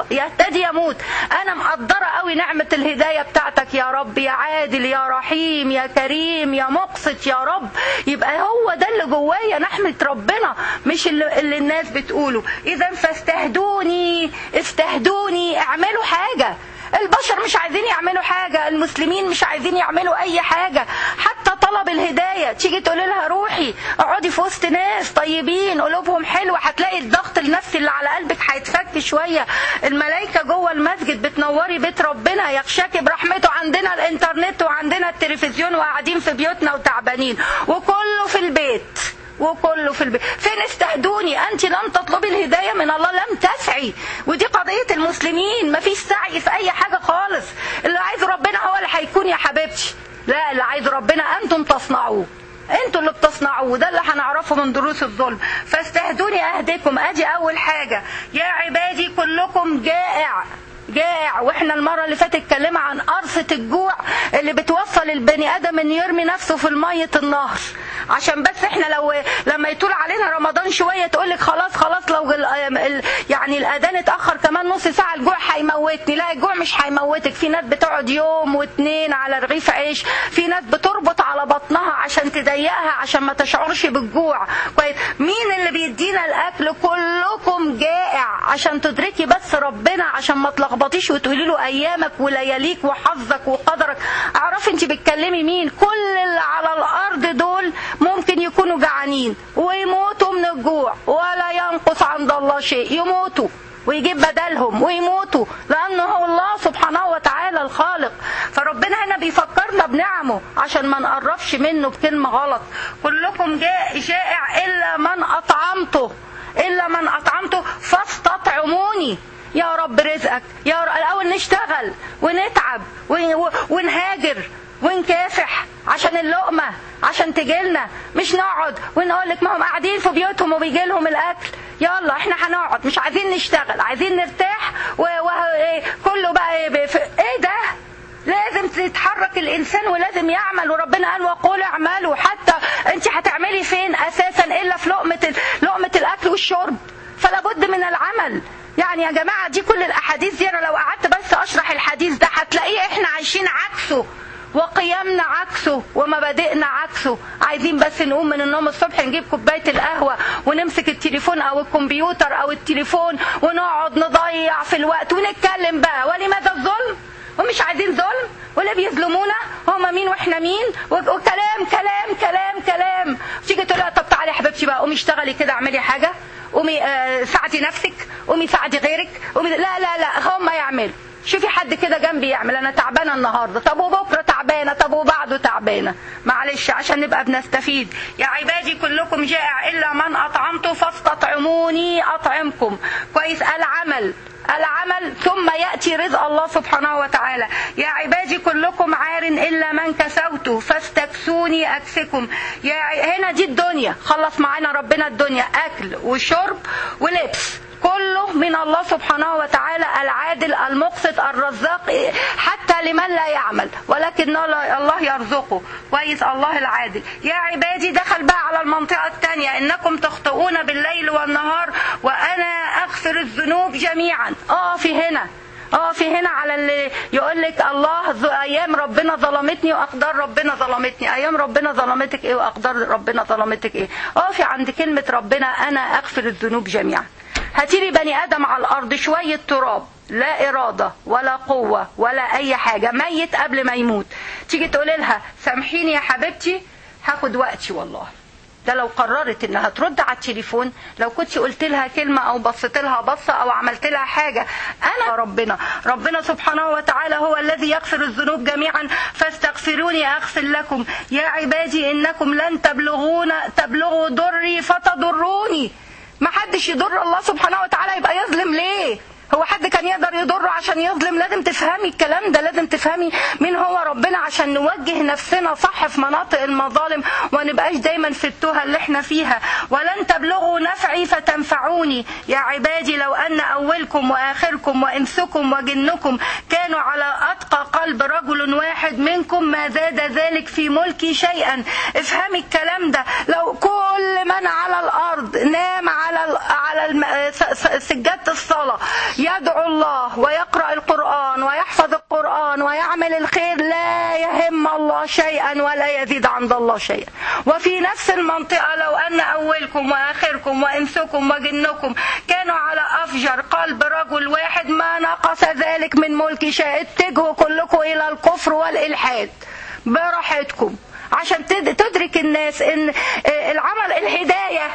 الله يهتدي يموت انا مقدره قوي نعمه الهدايه بتاعتك يا رب يا عادل يا رحيم يا كريم يا مقسط يا رب يبقى هو ده اللي جوايا نحمه ربنا مش اللي, اللي الناس بتقوله اذا فاستهدوني استهدوني اعملوا حاجه البشر مش عايزين يعملوا حاجة المسلمين مش عايزين يعملوا أي حاجة حتى طلب الهداية تيجي تقول لها روحي اقعدي في وسط ناس طيبين قلوبهم حلوة هتلاقي الضغط النفسي اللي على قلبك هيتفك شوية الملائكة جوه المسجد بتنوري بيت ربنا يخشاكي برحمته عندنا الانترنت وعندنا التلفزيون وقاعدين في بيوتنا وتعبانين وكله في البيت وكله في البيت فين استهدوني انت لم تطلبي الهدايه من الله لم تسعي ودي قضيه المسلمين ما فيش سعي في اي حاجه خالص اللي عايز ربنا هو اللي هيكون يا حبيبتي لا اللي عايز ربنا انتم تصنعوه انتوا اللي بتصنعوه ده اللي هنعرفه من دروس الظلم فاستهدوني اهدكم ادي اول حاجه يا عبادي كلكم جائع جائع واحنا المرة اللي فاتت اتكلمنا عن قرصة الجوع اللي بتوصل البني ادم ان يرمي نفسه في المية النهر عشان بس احنا لو لما يطول علينا رمضان شوية تقولك خلاص خلاص لو ال ال يعني الاذان اتأخر كمان نص ساعة الجوع هيموتني لا الجوع مش هيموتك في ناس بتقعد يوم واتنين على رغيف عيش في ناس بتربط على بطنها عشان تضيقها عشان ما تشعرش بالجوع كويس مين اللي بيدينا الاكل كلكم جائع عشان تدركي بس ربنا عشان ما تلخبطيش وتقولي له ايامك ولياليك وحظك وقدرك اعرفي انت بتكلمي مين كل اللي على الارض دول ممكن يكونوا جعانين ويموتوا من الجوع ولا ينقص عند الله شيء يموتوا ويجيب بدلهم ويموتوا لانه هو الله سبحانه وتعالى الخالق فربنا هنا بيفكرنا بنعمه عشان ما نقربش منه بكلمه غلط كلكم جاء جائع الا من اطعمته الا من اطعمته فاستطعموني يا رب رزقك يا رب الاول نشتغل ونتعب ونهاجر ونكافح عشان اللقمة عشان تجيلنا مش نقعد ونقول لك ما هم قاعدين في بيوتهم وبيجي لهم الاكل يلا احنا هنقعد مش عايزين نشتغل عايزين نرتاح وكله بقى ايه ده لازم تتحرك الانسان ولازم يعمل وربنا قال وقول اعملوا حتى انت هتعملي فين اساسا الا في لقمه لقمه الاكل والشرب فلا بد من العمل يعني يا جماعه دي كل الاحاديث دي انا لو قعدت بس اشرح الحديث ده هتلاقيه احنا عايشين عكسه وقيامنا عكسه ومبادئنا عكسه عايزين بس نقوم من النوم الصبح نجيب كوبايه القهوه ونمسك التليفون او الكمبيوتر او التليفون ونقعد نضيع في الوقت ونتكلم بقى ولماذا الظلم ومش عايزين ظلم ولا بيظلمونا هما مين واحنا مين وكلام كلام كلام كلام تيجي تقول طب تعالي يا حبيبتي بقى قومي اشتغلي كده اعملي حاجه قومي آه ساعدي نفسك قومي ساعدي غيرك قومي لا لا لا هم يعملوا شوفي حد كده جنبي يعمل انا تعبانه النهارده طب وبكره تعبانه طب وبعده تعبانه معلش عشان نبقى بنستفيد يا عبادي كلكم جائع الا من اطعمته فاستطعموني اطعمكم كويس العمل العمل ثم يأتي رزق الله سبحانه وتعالى يا عبادي كلكم عار إلا من كسوت فاستكسوني أكسكم يا هنا دي الدنيا خلص معانا ربنا الدنيا أكل وشرب ولبس كله من الله سبحانه وتعالى العادل المقسط الرزاق حتى لمن لا يعمل ولكن الله يرزقه كويس الله العادل يا عبادي دخل بقى على المنطقة الثانية إنكم تخطئون بالليل والنهار وأنا أغفر الذنوب جميعا اه في هنا اه في هنا على اللي يقول لك الله ايام ربنا ظلمتني واقدار ربنا ظلمتني ايام ربنا ظلمتك ايه واقدار ربنا ظلمتك ايه اه في عند كلمه ربنا انا اغفر الذنوب جميعا هاتيلي بني ادم على الارض شويه تراب لا اراده ولا قوه ولا اي حاجه ميت قبل ما يموت تيجي تقولي لها سامحيني يا حبيبتي هاخد وقتي والله ده لو قررت انها ترد على التليفون لو كنت قلت لها كلمه او بصيت لها بصه او عملت لها حاجه انا ربنا ربنا سبحانه وتعالى هو الذي يغفر الذنوب جميعا فاستغفروني اغفر لكم يا عبادي انكم لن تبلغون تبلغوا ضري فتضروني ما حدش يضر الله سبحانه وتعالى يبقى يظلم ليه هو حد كان يقدر يضره عشان يظلم لازم تفهمي الكلام ده لازم تفهمي مين هو ربنا عشان نوجه نفسنا صح في مناطق المظالم وما نبقاش دايما في التوهه اللي احنا فيها ولن تبلغوا نفعي فتنفعوني يا عبادي لو ان اولكم واخركم وانسكم وجنكم كانوا على اتقى قلب رجل واحد منكم ما زاد ذلك في ملكي شيئا افهمي الكلام ده لو كل من على الارض نام على على سجاده الصلاه يدعو الله ويقرأ القرآن ويحفظ القرآن ويعمل الخير لا يهم الله شيئا ولا يزيد عند الله شيئا وفي نفس المنطقة لو أن أولكم وآخركم وإنسكم وجنكم كانوا على أفجر قلب رجل واحد ما نقص ذلك من ملك شيء اتجهوا كلكم إلى الكفر والإلحاد براحتكم عشان تدرك الناس ان العمل الهداية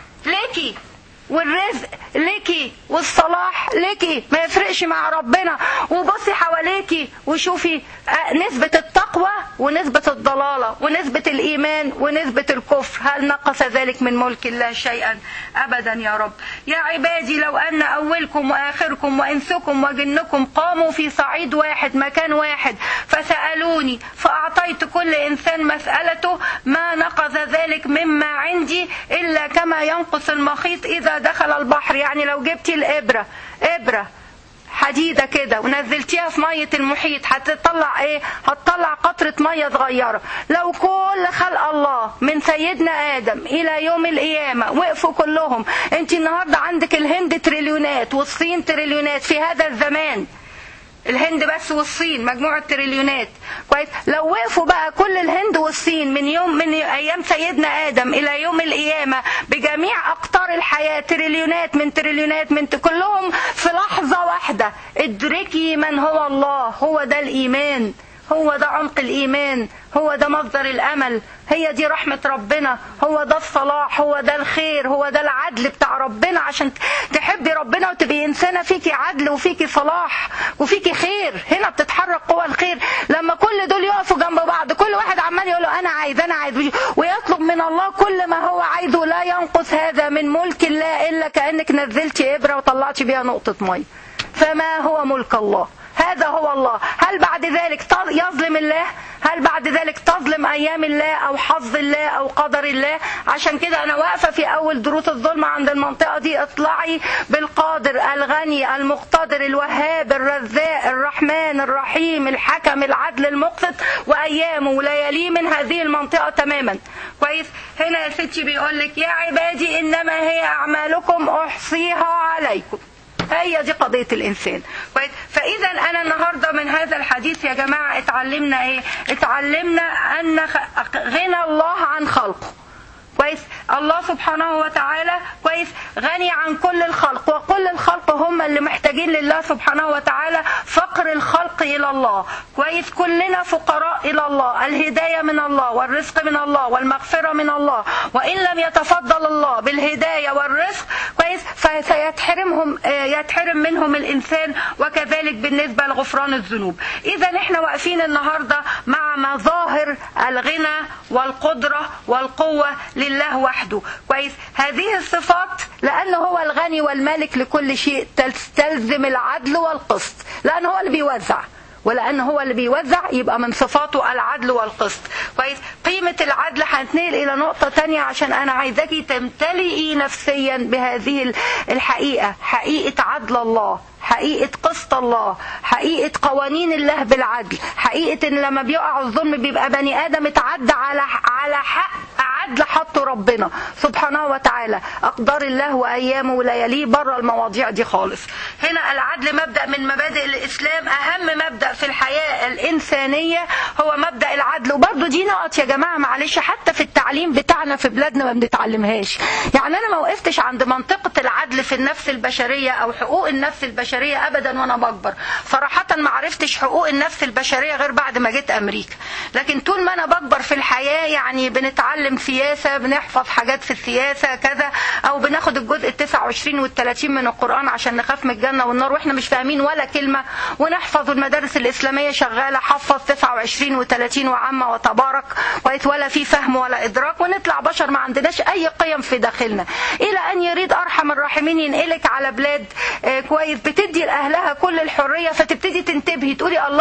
ليكي والرزق ليكي والصلاح ليكي ما يفرقش مع ربنا وبصي حواليكي وشوفي نسبة التقوى ونسبة الضلالة ونسبة الإيمان ونسبة الكفر هل نقص ذلك من ملك الله شيئا أبدا يا رب يا عبادي لو أن أولكم وآخركم وإنسكم وجنكم قاموا في صعيد واحد مكان واحد فسألوني فأعطيت كل إنسان مسألته ما نقص ذلك مما عندي إلا كما ينقص المخيط إذا دخل البحر يعني لو جبتي الإبرة إبرة حديدة كده ونزلتيها في مية المحيط هتطلع ايه هتطلع قطرة مية صغيرة لو كل خلق الله من سيدنا آدم إلى يوم القيامة وقفوا كلهم انت النهاردة عندك الهند تريليونات والصين تريليونات في هذا الزمان الهند بس والصين مجموعة تريليونات كويس لو وقفوا بقى كل الهند والصين من يوم من ايام سيدنا ادم الى يوم القيامة بجميع اقطار الحياة تريليونات من تريليونات من كلهم في لحظة واحدة ادركي من هو الله هو ده الايمان هو ده عمق الإيمان هو ده مصدر الأمل هي دي رحمة ربنا هو ده الصلاح هو ده الخير هو ده العدل بتاع ربنا عشان تحبي ربنا وتبقي إنسانة فيكي عدل وفيكي صلاح وفيكي خير هنا بتتحرك قوى الخير لما كل دول يقفوا جنب بعض كل واحد عمال يقول له أنا عايز أنا عايز ويطلب من الله كل ما هو عايزه لا ينقص هذا من ملك الله إلا كأنك نزلتي إبرة وطلعتي بيها نقطة مية فما هو ملك الله هذا هو الله هل بعد ذلك يظلم الله هل بعد ذلك تظلم أيام الله أو حظ الله أو قدر الله عشان كده أنا واقفة في أول دروس الظلم عند المنطقة دي اطلعي بالقادر الغني المقتدر الوهاب الرزاق الرحمن الرحيم الحكم العدل المقسط وأيامه ولياليه من هذه المنطقة تماما كويس هنا يا ستي بيقول لك يا عبادي إنما هي أعمالكم أحصيها عليكم هي دي قضية الإنسان كويس فإذا أنا النهاردة من هذا الحديث يا جماعة اتعلمنا إيه اتعلمنا أن غنى الله عن خلقه كويس الله سبحانه وتعالى كويس غني عن كل الخلق وكل الخلق هم اللي محتاجين لله سبحانه وتعالى فقر الخلق إلى الله كويس كلنا فقراء إلى الله الهداية من الله والرزق من الله والمغفرة من الله وإن لم يتفضل الله بالهداية والرزق كويس فسيتحرمهم يتحرم منهم الإنسان وكذلك بالنسبة لغفران الذنوب إذا احنا واقفين النهاردة مع مظاهر الغنى والقدرة والقوة لله وحده كويس هذه الصفات لأنه هو الغني والمالك لكل شيء تستلزم العدل والقسط لأنه هو اللي بيوزع ولأن هو اللي بيوزع يبقى من صفاته العدل والقسط كويس قيمة العدل هنتنقل إلى نقطة تانية عشان أنا عايزاكي تمتلئي نفسيا بهذه الحقيقة حقيقة عدل الله حقيقة قسط الله حقيقة قوانين الله بالعدل حقيقة ان لما بيقع الظلم بيبقى بني ادم اتعدى على على حق عدل حطه ربنا سبحانه وتعالى اقدار الله وايامه ولياليه بره المواضيع دي خالص هنا العدل مبدا من مبادئ الاسلام اهم مبدا في الحياه الانسانيه هو مبدا العدل وبرده دي نقط يا جماعه معلش حتى في التعليم بتاعنا في بلادنا ما بنتعلمهاش يعني انا ما وقفتش عند منطقه العدل في النفس البشريه او حقوق النفس البشريه البشرية أبدا وأنا بكبر صراحة ما عرفتش حقوق النفس البشرية غير بعد ما جيت أمريكا لكن طول ما أنا بكبر في الحياة يعني بنتعلم سياسة بنحفظ حاجات في السياسة كذا أو بناخد الجزء ال 29 وال 30 من القرآن عشان نخاف من الجنة والنار وإحنا مش فاهمين ولا كلمة ونحفظ المدارس الإسلامية شغالة حفظ 29 و30 وعامة وتبارك كويس ولا في فهم ولا إدراك ونطلع بشر ما عندناش أي قيم في داخلنا إلى أن يريد أرحم الراحمين ينقلك على بلاد كويس بتدي لأهلها كل الحرية فتبتدي تنتبهي تقولي الله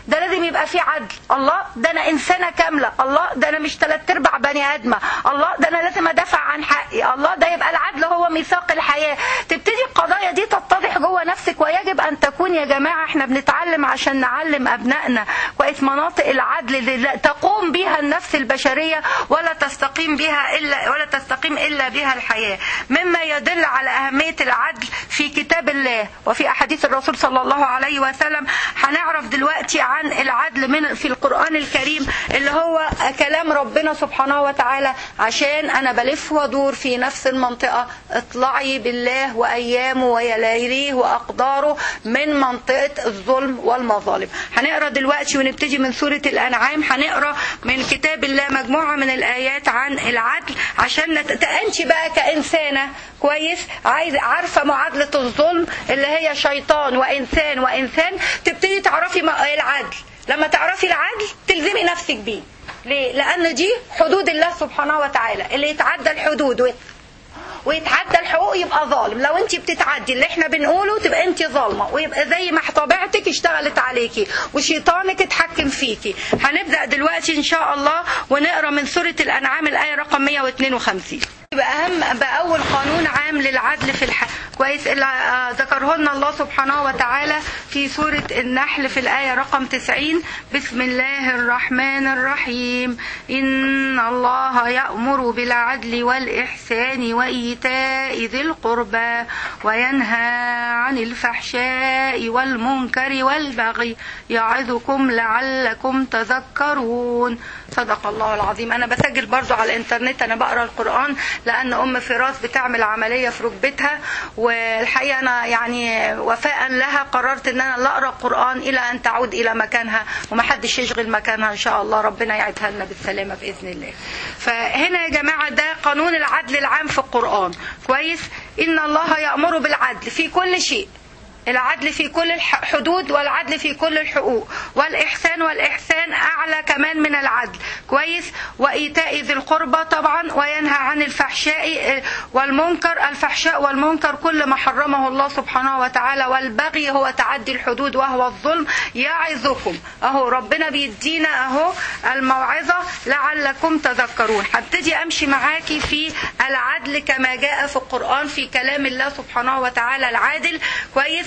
ده لازم يبقى فيه عدل الله ده انا انسانه كامله الله ده انا مش ثلاث ارباع بني ادمه الله ده انا لازم ادافع عن حقي الله ده يبقى العدل هو ميثاق الحياه تبتدي القضايا دي تتضح جوه نفسك ويجب ان تكون يا جماعه احنا بنتعلم عشان نعلم ابنائنا كويس مناطق العدل اللي تقوم بها النفس البشريه ولا تستقيم بها الا ولا تستقيم الا بها الحياه مما يدل على اهميه العدل في كتاب الله وفي احاديث الرسول صلى الله عليه وسلم هنعرف دلوقتي عن العدل من في القران الكريم اللي هو كلام ربنا سبحانه وتعالى عشان انا بلف وادور في نفس المنطقه اطلعي بالله وايامه ولياليه واقداره من منطقه الظلم والمظالم هنقرا دلوقتي ونبتدي من سوره الانعام هنقرا من كتاب الله مجموعه من الايات عن العدل عشان انت بقى كانسانه كويس عايز عارفه معادله الظلم اللي هي شيطان وانسان وانسان تبتدي تعرفي العدل لما تعرفي العدل تلزمي نفسك بيه ليه؟ لأن دي حدود الله سبحانه وتعالى اللي يتعدى الحدود ويتعدى الحقوق يبقى ظالم لو انت بتتعدي اللي احنا بنقوله تبقى انت ظالمه ويبقى زي ما طبيعتك اشتغلت عليكي وشيطانك اتحكم فيكي هنبدا دلوقتي ان شاء الله ونقرا من سوره الانعام الايه رقم 152 يبقى اهم باول قانون عام للعدل في الح... كويس اللي ذكره لنا الله سبحانه وتعالى في سورة النحل في الآية رقم 90 بسم الله الرحمن الرحيم إن الله يأمر بالعدل والإحسان وإيتاء ذي القربى وينهى عن الفحشاء والمنكر والبغي يعظكم لعلكم تذكرون صدق الله العظيم أنا بسجل برضو على الإنترنت أنا بقرأ القرآن لأن أم فراس بتعمل عملية في ركبتها والحقيقة أنا يعني وفاء لها قررت أن أنا لا أقرأ القرآن إلى أن تعود إلى مكانها ومحدش يشغل مكانها إن شاء الله ربنا يعيدها لنا بالسلامة بإذن الله فهنا يا جماعة ده قانون العدل العام في القرآن كويس إن الله يأمر بالعدل في كل شيء العدل في كل الحدود والعدل في كل الحقوق والإحسان والإحسان أعلى كمان من العدل كويس وإيتاء ذي القربى طبعا وينهى عن الفحشاء والمنكر الفحشاء والمنكر كل ما حرمه الله سبحانه وتعالى والبغي هو تعدي الحدود وهو الظلم يعظكم أهو ربنا بيدينا أهو الموعظة لعلكم تذكرون هبتدي أمشي معاكي في العدل كما جاء في القرآن في كلام الله سبحانه وتعالى العادل كويس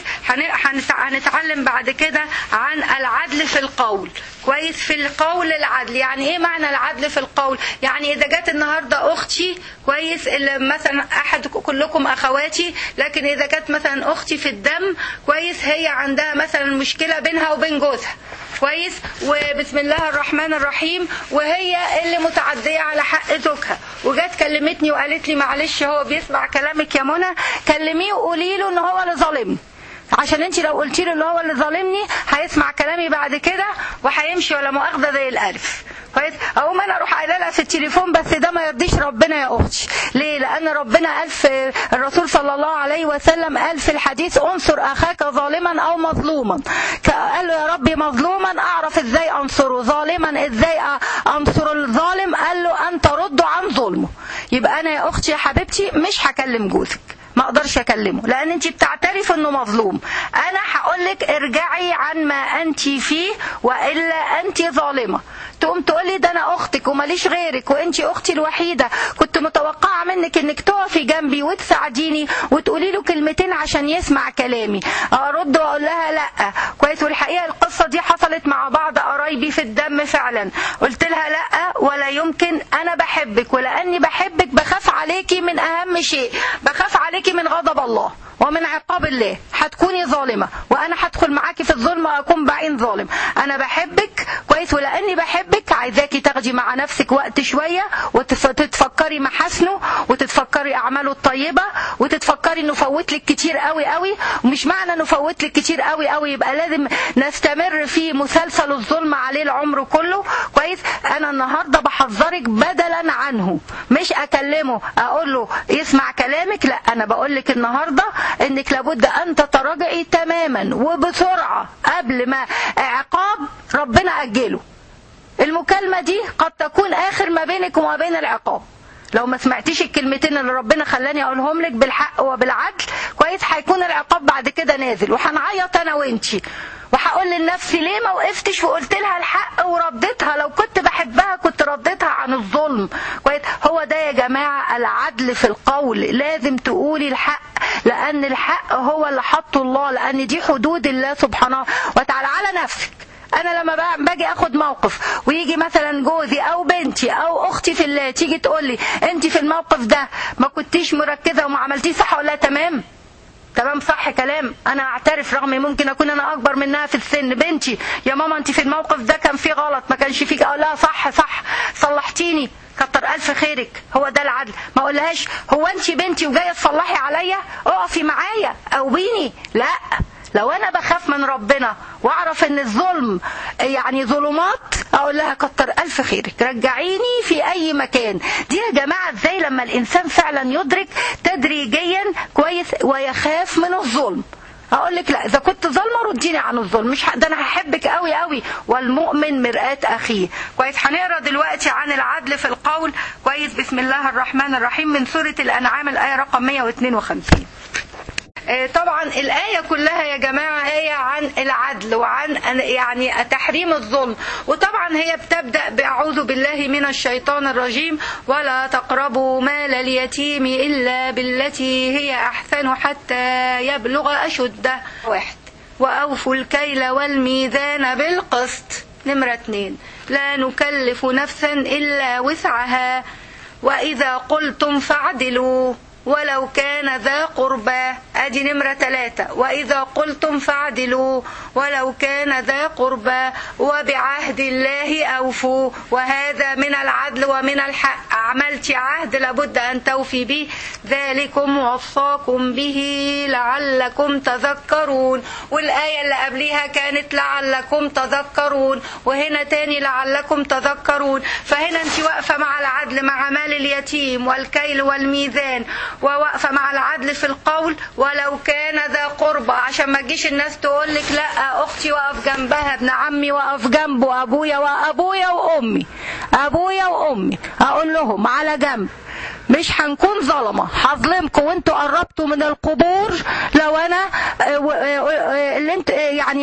هنتعلم بعد كده عن العدل في القول كويس في القول العدل يعني ايه معنى العدل في القول يعني اذا جت النهارده اختي كويس اللي مثلا احد كلكم اخواتي لكن اذا كانت مثلا اختي في الدم كويس هي عندها مثلا مشكله بينها وبين جوزها كويس وبسم الله الرحمن الرحيم وهي اللي متعديه على حق زوجها وجت كلمتني وقالت لي معلش هو بيسمع كلامك يا منى كلميه وقولي له ان هو اللي ظالمني عشان انت لو قلتي له اللي هو اللي ظالمني هيسمع كلامي بعد كده وهيمشي ولا مؤاخذه زي الالف كويس اقوم انا اروح قايله لها في التليفون بس ده ما يرضيش ربنا يا اختي ليه لان ربنا قال في الرسول صلى الله عليه وسلم قال في الحديث انصر اخاك ظالما او مظلوما قال له يا ربي مظلوما اعرف ازاي انصره ظالما ازاي انصر الظالم قال له ان ترده عن ظلمه يبقى انا يا اختي يا حبيبتي مش هكلم جوزك ما اقدرش اكلمه لان انت بتعترف انه مظلوم انا هقول لك ارجعي عن ما انت فيه والا انت ظالمه تقوم تقولي ده انا اختك وماليش غيرك وانت اختي الوحيده كنت متوقعه منك انك تقفي جنبي وتساعديني وتقولي له كلمتين عشان يسمع كلامي ارد واقول لها لا كويس والحقيقه القصه دي حصلت مع بعض قرايبي في الدم فعلا قلت لها لا ولا يمكن انا بحبك ولاني بحبك بخاف عليكي من اهم شيء بخاف عليكي من غضب الله ومن عقاب الله هتكوني ظالمة وأنا هدخل معاكي في الظلم وأكون بعين ظالم أنا بحبك كويس ولأني بحبك عايزاكي تاخدي مع نفسك وقت شوية وتتفكري محاسنه وتتفكري أعماله الطيبة وتتفكري إنه فوت لك كتير قوي قوي ومش معنى إنه فوت لك كتير قوي قوي يبقى لازم نستمر في مسلسل الظلم عليه العمر كله كويس أنا النهاردة بحذرك بدلا عنه مش أكلمه أقول له يسمع كلامك لا أنا بقول لك النهاردة انك لابد ان تتراجعي تماما وبسرعه قبل ما عقاب ربنا اجله المكالمه دي قد تكون اخر ما بينك وما بين العقاب لو ما سمعتيش الكلمتين اللي ربنا خلاني اقولهم لك بالحق وبالعدل كويس هيكون العقاب بعد كده نازل وهنعيط انا وانتي وهقول لنفسي ليه ما وقفتش وقلت لها الحق ورديتها لو كنت بحبها كنت رديتها عن الظلم كويس هو ده يا جماعة العدل في القول لازم تقولي الحق لأن الحق هو اللي حطه الله لأن دي حدود الله سبحانه وتعالى على نفسك انا لما باجي اخد موقف ويجي مثلا جوزي او بنتي او اختي في الله تيجي تقول لي انت في الموقف ده ما كنتيش مركزه وما عملتيه صح ولا لا تمام تمام صح كلام انا اعترف رغم ممكن اكون انا اكبر منها في السن بنتي يا ماما انت في الموقف ده كان فيه غلط ما كانش فيك اه لا صح صح صلحتيني كتر الف خيرك هو ده العدل ما اقولهاش هو انت بنتي وجايه تصلحي عليا اقفي معايا قويني لا لو انا بخاف من ربنا واعرف ان الظلم يعني ظلمات اقول لها كتر الف خيرك رجعيني في اي مكان دي يا جماعه ازاي لما الانسان فعلا يدرك تدريجيا كويس ويخاف من الظلم اقول لك لا اذا كنت ظالمه رديني عن الظلم مش ده انا هحبك قوي قوي والمؤمن مرآة اخيه كويس هنقرا دلوقتي عن العدل في القول كويس بسم الله الرحمن الرحيم من سوره الانعام الايه رقم 152 طبعا الآية كلها يا جماعة آية عن العدل وعن يعني تحريم الظلم وطبعا هي بتبدأ بأعوذ بالله من الشيطان الرجيم ولا تقربوا مال اليتيم إلا بالتي هي أحسن حتى يبلغ أشده واحد وأوفوا الكيل والميزان بالقسط نمرة اتنين لا نكلف نفسا إلا وسعها وإذا قلتم فاعدلوا ولو كان ذا قربى ادي نمرة ثلاثة واذا قلتم فاعدلوا ولو كان ذا قربى وبعهد الله اوفوا وهذا من العدل ومن الحق عملت عهد لابد ان توفي به ذلكم وصاكم به لعلكم تذكرون والايه اللي قبليها كانت لعلكم تذكرون وهنا تاني لعلكم تذكرون فهنا انت واقفه مع العدل مع مال اليتيم والكيل والميزان وواقفة مع العدل في القول ولو كان ذا قربى عشان ما تجيش الناس تقول لك لا اختي واقف جنبها ابن عمي واقف جنبه ابويا وابويا وامي ابويا وامي اقول لهم على جنب مش هنكون ظلمه هظلمكم وانتوا قربتوا من القبور لو انا اللي انت يعني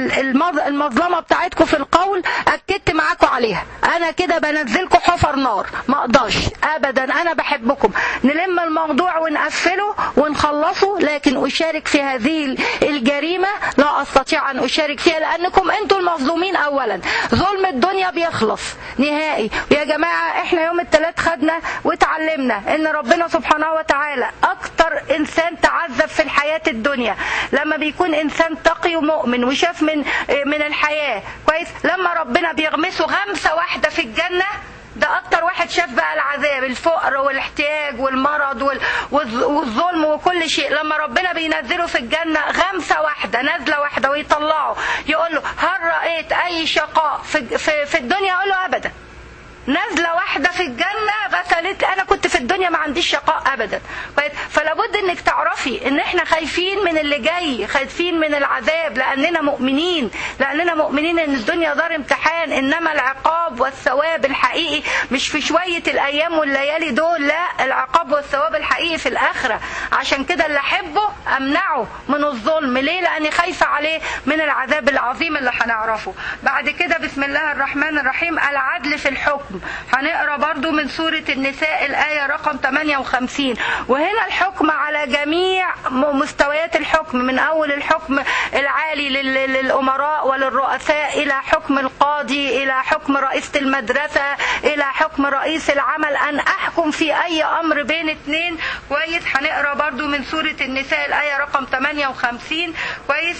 المظلمه بتاعتكم في القول اكدت معاكم عليها انا كده بنزلكم حفر نار ما اقدرش ابدا انا بحبكم نلم الموضوع ونقفله ونخلصه لكن اشارك في هذه الجريمه لا استطيع ان اشارك فيها لانكم انتوا المظلومين اولا ظلم الدنيا بيخلص نهائي ويا جماعه احنا يوم الثلاث خدنا وتعلمنا ان ربنا سبحانه وتعالى اكتر انسان تعذب في الحياة الدنيا لما بيكون انسان تقي ومؤمن وشاف من من الحياة كويس لما ربنا بيغمسه غمسة واحدة في الجنة ده اكتر واحد شاف بقى العذاب الفقر والاحتياج والمرض والظلم وكل شيء لما ربنا بينزله في الجنة غمسة واحدة نزلة واحدة ويطلعه يقول له هل رأيت اي شقاء في, في, في الدنيا اقول له ابدا نازله واحده في الجنه غسلت انا كنت في الدنيا ما عنديش شقاء ابدا فلا بد انك تعرفي ان احنا خايفين من اللي جاي خايفين من العذاب لاننا مؤمنين لاننا مؤمنين ان الدنيا دار امتحان انما العقاب والثواب الحقيقي مش في شويه الايام والليالي دول لا العقاب والثواب الحقيقي في الاخره عشان كده اللي احبه امنعه من الظلم ليه لاني خايفه عليه من العذاب العظيم اللي هنعرفه بعد كده بسم الله الرحمن الرحيم العدل في الحكم هنقرا برضو من سورة النساء الآية رقم 58 وهنا الحكم على جميع مستويات الحكم من أول الحكم العالي للأمراء وللرؤساء إلى حكم القاضي إلى حكم رئيسة المدرسة إلى حكم رئيس العمل أن أحكم في أي أمر بين اتنين كويس هنقرا برضو من سورة النساء الآية رقم 58 كويس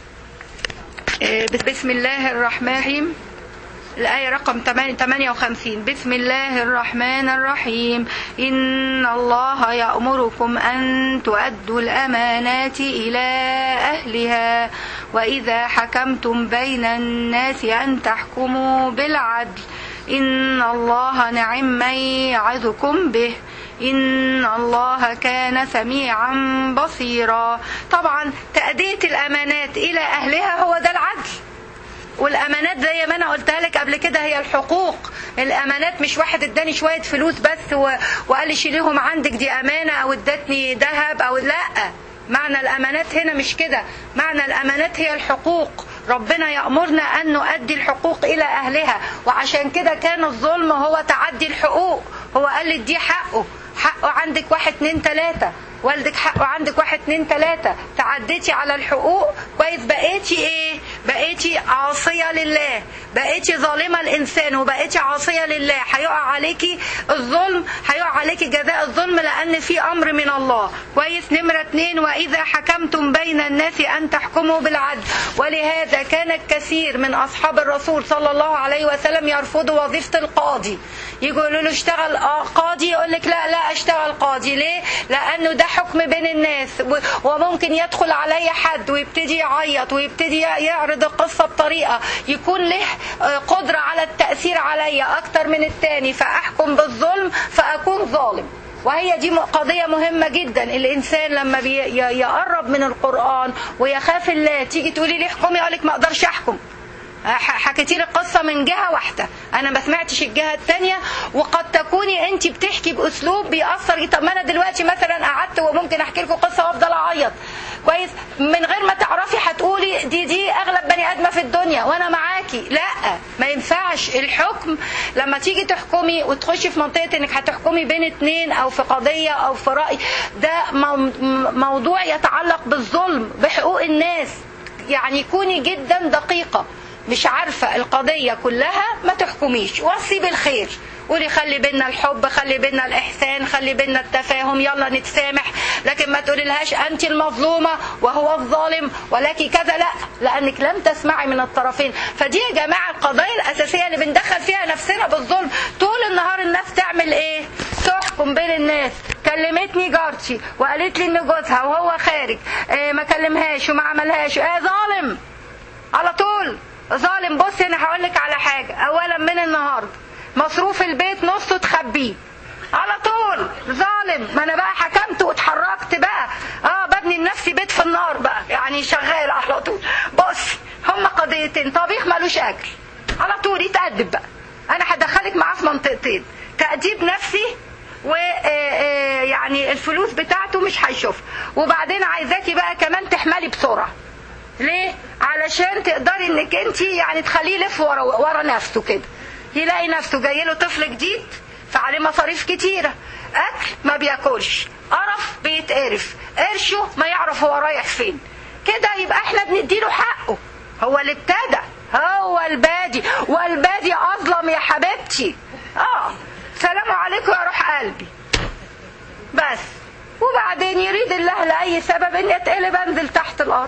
بسم الله الرحمن الرحيم الآية رقم 58 بسم الله الرحمن الرحيم إن الله يأمركم أن تؤدوا الأمانات إلى أهلها وإذا حكمتم بين الناس أن تحكموا بالعدل إن الله نعم من يعظكم به إن الله كان سميعا بصيرا طبعا تأدية الأمانات إلى أهلها هو ده العدل والامانات زي ما انا قلتها لك قبل كده هي الحقوق الامانات مش واحد اداني شويه فلوس بس و... وقال لي شيليهم عندك دي امانه او ادتني ذهب او لا معنى الامانات هنا مش كده معنى الامانات هي الحقوق ربنا يأمرنا أن نؤدي الحقوق إلى أهلها وعشان كده كان الظلم هو تعدي الحقوق هو قال لي دي حقه حقه عندك واحد اتنين تلاتة والدك حقه عندك واحد اتنين تلاتة تعديتي على الحقوق كويس بقيتي ايه بقيتي عاصية لله بقيتي ظالمة الانسان وبقيتي عاصية لله هيقع عليكي الظلم هيقع عليكي جزاء الظلم لان في امر من الله كويس نمرة اتنين واذا حكمتم بين الناس ان تحكموا بالعدل ولهذا كان الكثير من اصحاب الرسول صلى الله عليه وسلم يرفضوا وظيفة القاضي يقولوا له اشتغل قاضي يقول لك لا لا اشتغل قاضي ليه لانه ده حكم بين الناس وممكن يدخل علي حد ويبتدي يعيط ويبتدي يعرض القصة بطريقة يكون له قدرة على التأثير علي أكتر من التاني فأحكم بالظلم فأكون ظالم وهي دي قضية مهمة جدا الإنسان لما يقرب من القرآن ويخاف الله تيجي تقولي لي احكمي أقولك ما أقدرش أحكم حكيتي لي القصه من جهه واحده انا ما سمعتش الجهه الثانيه وقد تكوني انت بتحكي باسلوب بيأثر طب ما انا دلوقتي مثلا قعدت وممكن احكي لكم قصه وافضل اعيط كويس من غير ما تعرفي هتقولي دي دي اغلب بني ادمه في الدنيا وانا معاكي لا ما ينفعش الحكم لما تيجي تحكمي وتخشي في منطقه انك هتحكمي بين اتنين او في قضيه او في راي ده موضوع يتعلق بالظلم بحقوق الناس يعني كوني جدا دقيقه مش عارفة القضية كلها ما تحكميش وصي بالخير قولي خلي بينا الحب خلي بينا الإحسان خلي بينا التفاهم يلا نتسامح لكن ما تقولي لهاش أنت المظلومة وهو الظالم ولك كذا لا لأنك لم تسمعي من الطرفين فدي يا جماعة القضايا الأساسية اللي بندخل فيها نفسنا بالظلم طول النهار الناس تعمل إيه تحكم بين الناس كلمتني جارتي وقالت لي ان جوزها وهو خارج إيه ما كلمهاش وما عملهاش ايه ظالم على طول ظالم بص انا هقول لك على حاجه اولا من النهارده مصروف البيت نصه تخبيه على طول ظالم ما انا بقى حكمت واتحركت بقى اه ببني لنفسي بيت في النار بقى يعني شغال على طول بص هما قضيتين طبيخ ملوش اكل على طول يتأدب بقى انا هدخلك معاه في منطقتين تأديب نفسي و يعني الفلوس بتاعته مش هيشوفها وبعدين عايزاكي بقى كمان تحملي بسرعه ليه علشان تقدري انك انت يعني تخليه يلف ورا ورا نفسه كده يلاقي نفسه جاي له طفل جديد فعليه مصاريف كتيره اكل ما بياكلش قرف بيتقرف قرشه ما يعرف هو رايح فين كده يبقى احنا بنديله حقه هو اللي ابتدى هو البادي والبادي اظلم يا حبيبتي اه سلام عليكم يا روح قلبي بس وبعدين يريد الله لاي سبب اني اتقلب انزل تحت الارض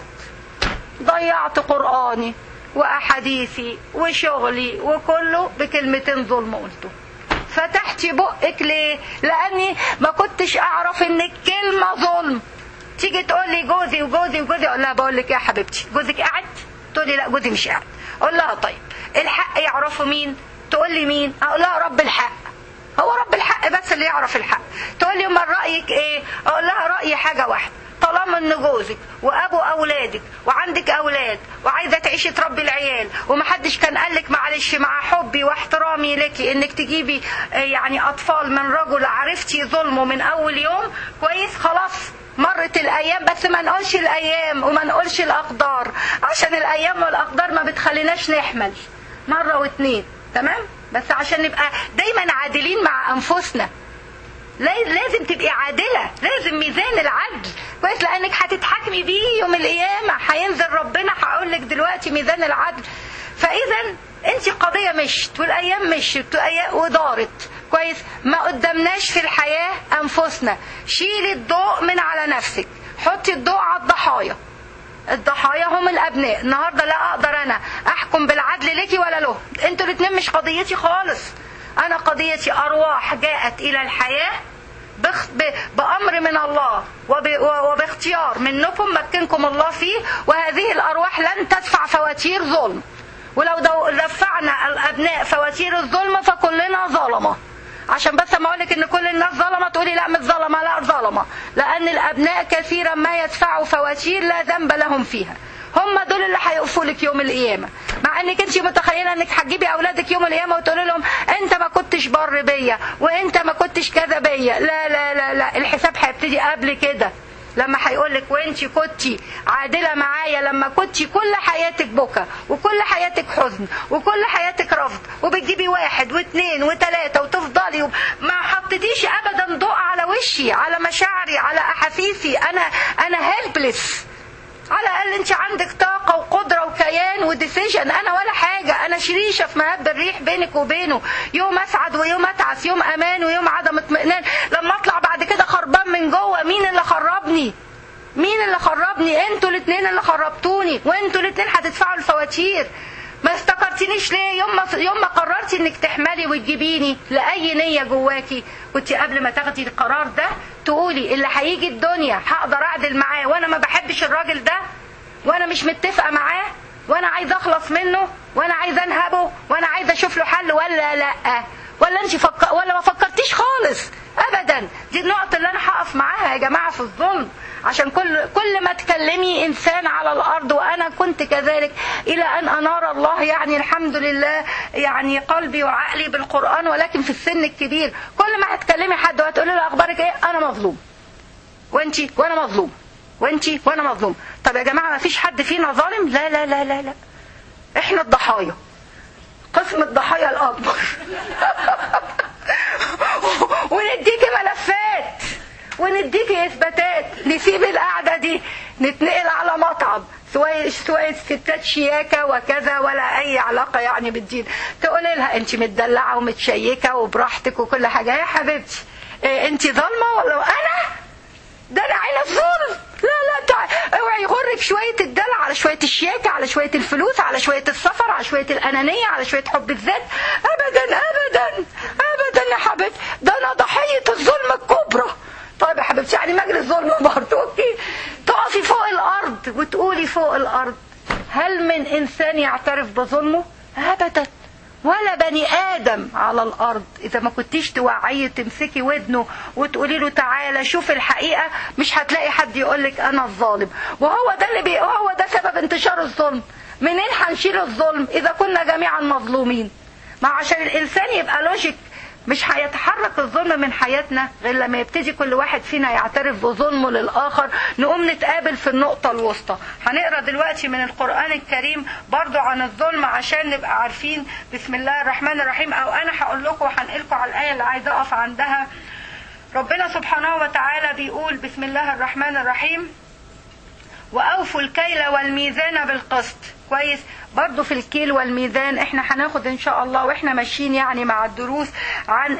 ضيعت قرآني وأحاديثي وشغلي وكله بكلمتين ظلم قلته فتحتي بقك ليه لأني ما كنتش أعرف إن الكلمة ظلم تيجي تقول لي جوزي وجوزي وجوزي أقول لها بقول لك يا حبيبتي جوزك قاعد تقول لي لا جوزي مش قاعد أقول لها طيب الحق يعرفه مين تقول لي مين أقول لها رب الحق هو رب الحق بس اللي يعرف الحق تقول لي امال رأيك ايه اقول لها رأيي حاجة واحدة طالما ان جوزك وابو اولادك وعندك اولاد وعايزه تعيشي تربي العيال ومحدش كان قالك معلش مع حبي واحترامي لك انك تجيبي يعني اطفال من رجل عرفتي ظلمه من اول يوم كويس خلاص مرت الايام بس ما نقولش الايام وما نقولش الاقدار عشان الايام والاقدار ما بتخليناش نحمل مره واتنين تمام بس عشان نبقى دايما عادلين مع انفسنا لازم تبقي عادله لازم ميزان العدل كويس لانك هتتحاكمي بيه يوم القيامه هينزل ربنا هقول لك دلوقتي ميزان العدل فاذا انت قضيه مشت والايام مشت ودارت كويس ما قدامناش في الحياه انفسنا شيلي الضوء من على نفسك حطي الضوء على الضحايا الضحايا هم الابناء النهارده لا اقدر انا احكم بالعدل ليكي ولا له انتوا الاثنين مش قضيتي خالص انا قضيتي ارواح جاءت الى الحياه بخ... ب... بامر من الله وب... وباختيار منكم مكنكم الله فيه وهذه الارواح لن تدفع فواتير ظلم ولو دو... دفعنا الابناء فواتير الظلم فكلنا ظلمه عشان بس ما اقولك ان كل الناس ظلمه تقولي لا مش ظلمه لا ظلمه لان الابناء كثيرا ما يدفعوا فواتير لا ذنب لهم فيها هم دول اللي هيقفوا لك يوم القيامه مع انك انت متخيله انك هتجيبي اولادك يوم القيامه وتقولي لهم انت ما كنتش بر بيا وانت ما كنتش كذا بيا لا لا لا لا الحساب هيبتدي قبل كده لما هيقول لك وانت كنتي عادله معايا لما كنتي كل حياتك بكى وكل حياتك حزن وكل حياتك رفض وبتجيبي واحد واثنين وثلاثه وتفضلي وب... ما حطيتيش ابدا ضوء على وشي على مشاعري على احاسيسي انا انا هيلبلس على الاقل انت عندك طاقه وقدره وكيان وديسيجن انا ولا حاجه انا شريشه في مهب الريح بينك وبينه يوم اسعد ويوم اتعس يوم امان ويوم عدم اطمئنان لما اطلع بعد كده خربان من جوه مين اللي خربني مين اللي خربني انتوا الاثنين اللي خربتوني وانتوا الاثنين هتدفعوا الفواتير ما افتكرتنيش ليه يوم ما يوم ما قررتي انك تحملي وتجيبيني لاي نيه جواكي كنت قبل ما تاخدي القرار ده تقولي اللي هيجي الدنيا هقدر اعدل معاه وانا ما بحبش الراجل ده وانا مش متفقه معاه وانا عايزه اخلص منه وانا عايزه انهبه وانا عايزه اشوف له حل ولا لا ولا انت فك... ولا ما فكرتيش خالص ابدا دي النقطه اللي انا هقف معاها يا جماعه في الظلم عشان كل كل ما تكلمي انسان على الارض وانا كنت كذلك الى ان انار الله يعني الحمد لله يعني قلبي وعقلي بالقران ولكن في السن الكبير كل ما هتكلمي حد وهتقولي له اخبارك ايه انا مظلوم وانتي وانا مظلوم وانتي وانا مظلوم طب يا جماعه ما فيش حد فينا ظالم لا لا لا لا لا احنا الضحايا قسم الضحايا الاكبر ونديكي ملفات ونديكي اثباتات نسيب القعده دي نتنقل على مطعم سواء سواء ستات شياكه وكذا ولا اي علاقه يعني بالدين تقولي لها انت متدلعه ومتشيكه وبراحتك وكل حاجه يا حبيبتي إيه انت ظالمه ولا انا ده انا عيني في ظلم لا لا تعال اوعي يغرك شويه الدلع على شويه الشياكه على شويه الفلوس على شويه السفر على شويه الانانيه على شويه حب الذات ابدا ابدا ابدا يا حبيبتي ده انا ضحيه الظلم الكبرى طيب يا حبيبتي يعني مجلس ظلم برضه اوكي تقفي فوق الارض وتقولي فوق الارض هل من انسان يعترف بظلمه ابدا ولا بني ادم على الارض اذا ما كنتيش توعيه تمسكي ودنه وتقولي له تعالى شوف الحقيقه مش هتلاقي حد يقول لك انا الظالم وهو ده اللي بي هو ده سبب انتشار الظلم منين هنشيل الظلم اذا كنا جميعا مظلومين ما عشان الانسان يبقى لوجيك مش هيتحرك الظلم من حياتنا غير لما يبتدي كل واحد فينا يعترف بظلمه للآخر نقوم نتقابل في النقطة الوسطى هنقرأ دلوقتي من القرآن الكريم برضو عن الظلم عشان نبقى عارفين بسم الله الرحمن الرحيم أو أنا هقول لكم وهنقلكم على الآية اللي عايزة أقف عندها ربنا سبحانه وتعالى بيقول بسم الله الرحمن الرحيم وأوفوا الكيل والميزان بالقسط كويس برضو في الكيل والميزان احنا هناخد ان شاء الله واحنا ماشيين يعني مع الدروس عن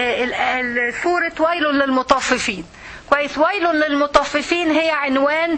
سورة ويل للمطففين كويس ويل للمطففين هي عنوان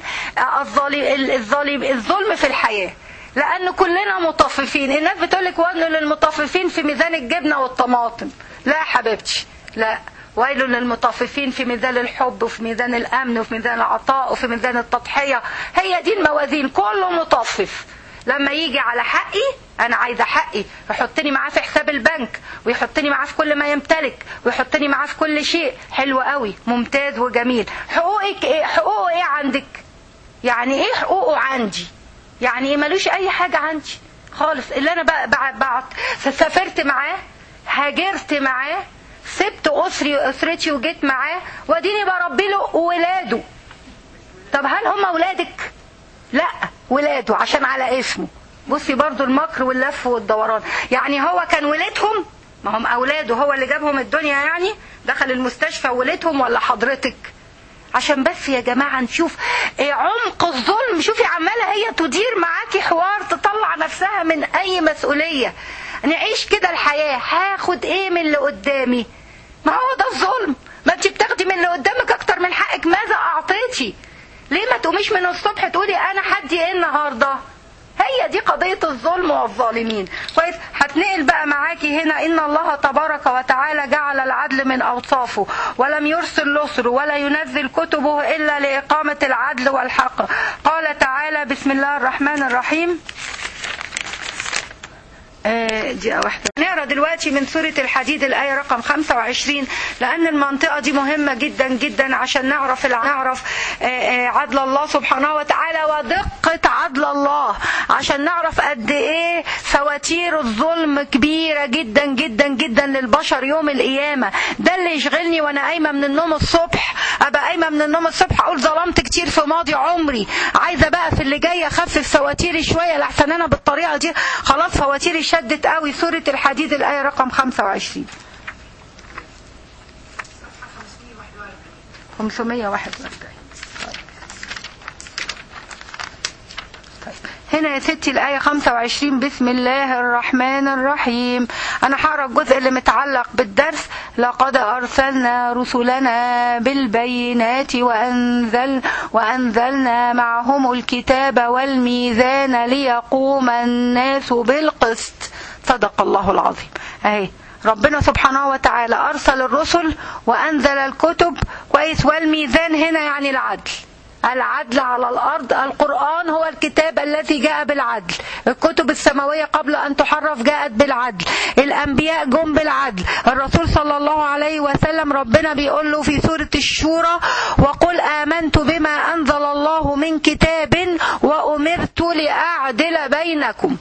الظالم الظلم في الحياة لأن كلنا مطففين الناس بتقولك ويل للمطففين في ميزان الجبنة والطماطم لا حبيبتي لا ويل للمطففين في ميزان الحب وفي ميزان الأمن وفي ميزان العطاء وفي ميزان التضحية هي دي الموازين كله مطفف لما يجي على حقي انا عايزه حقي يحطني معاه في حساب البنك ويحطني معاه في كل ما يمتلك ويحطني معاه في كل شيء حلو قوي ممتاز وجميل حقوقك ايه حقوقه ايه عندك يعني ايه حقوقه عندي يعني ايه ملوش اي حاجه عندي خالص اللي انا بقى بعد سافرت معاه هاجرت معاه سبت اسري اسرتي وجيت معاه واديني بربي له ولاده طب هل هم اولادك لا ولاده عشان على اسمه بصي برضو المكر واللف والدوران يعني هو كان ولادهم ما هم اولاده هو اللي جابهم الدنيا يعني دخل المستشفى ولادهم ولا حضرتك عشان بس يا جماعة نشوف عمق الظلم شوفي عمالة هي تدير معاكي حوار تطلع نفسها من أي مسؤولية نعيش كده الحياة هاخد ايه من اللي قدامي ما هو ده الظلم ما انت بتاخدي من اللي قدامك اكتر من حقك ماذا اعطيتي ليه ما تقوميش من الصبح تقولي انا حدي ايه النهارده هي دي قضية الظلم والظالمين كويس هتنقل بقى معاكي هنا إن الله تبارك وتعالى جعل العدل من أوصافه ولم يرسل لصر ولا ينزل كتبه إلا لإقامة العدل والحق قال تعالى بسم الله الرحمن الرحيم دقيقة واحدة نقرا دلوقتي من سورة الحديد الآية رقم 25 لأن المنطقة دي مهمة جدا جدا عشان نعرف نعرف عدل الله سبحانه وتعالى ودقة عدل الله عشان نعرف قد إيه فواتير الظلم كبيرة جدا جدا جدا للبشر يوم القيامة ده اللي يشغلني وانا قايمة من النوم الصبح ابقى قايمة من النوم الصبح اقول ظلمت كتير في ماضي عمري عايزة بقى في اللي جاي اخفف فواتيري شوية لحسن انا بالطريقة دي خلاص فواتيري شدت قوي سورة الحديد الآية رقم 25 541 هنا يا ستي الآية 25 بسم الله الرحمن الرحيم أنا هقرا الجزء اللي متعلق بالدرس لقد أرسلنا رسلنا بالبينات وأنزل وأنزلنا معهم الكتاب والميزان ليقوم الناس بالقسط صدق الله العظيم أهي ربنا سبحانه وتعالى أرسل الرسل وأنزل الكتب كويس والميزان هنا يعني العدل العدل على الأرض القرآن هو الكتاب الذي جاء بالعدل الكتب السماوية قبل أن تحرف جاءت بالعدل الأنبياء جم بالعدل الرسول صلى الله عليه وسلم ربنا بيقول له في سورة الشورى وقل آمنت بما أنزل الله من كتاب وأمرت لأعدل بينكم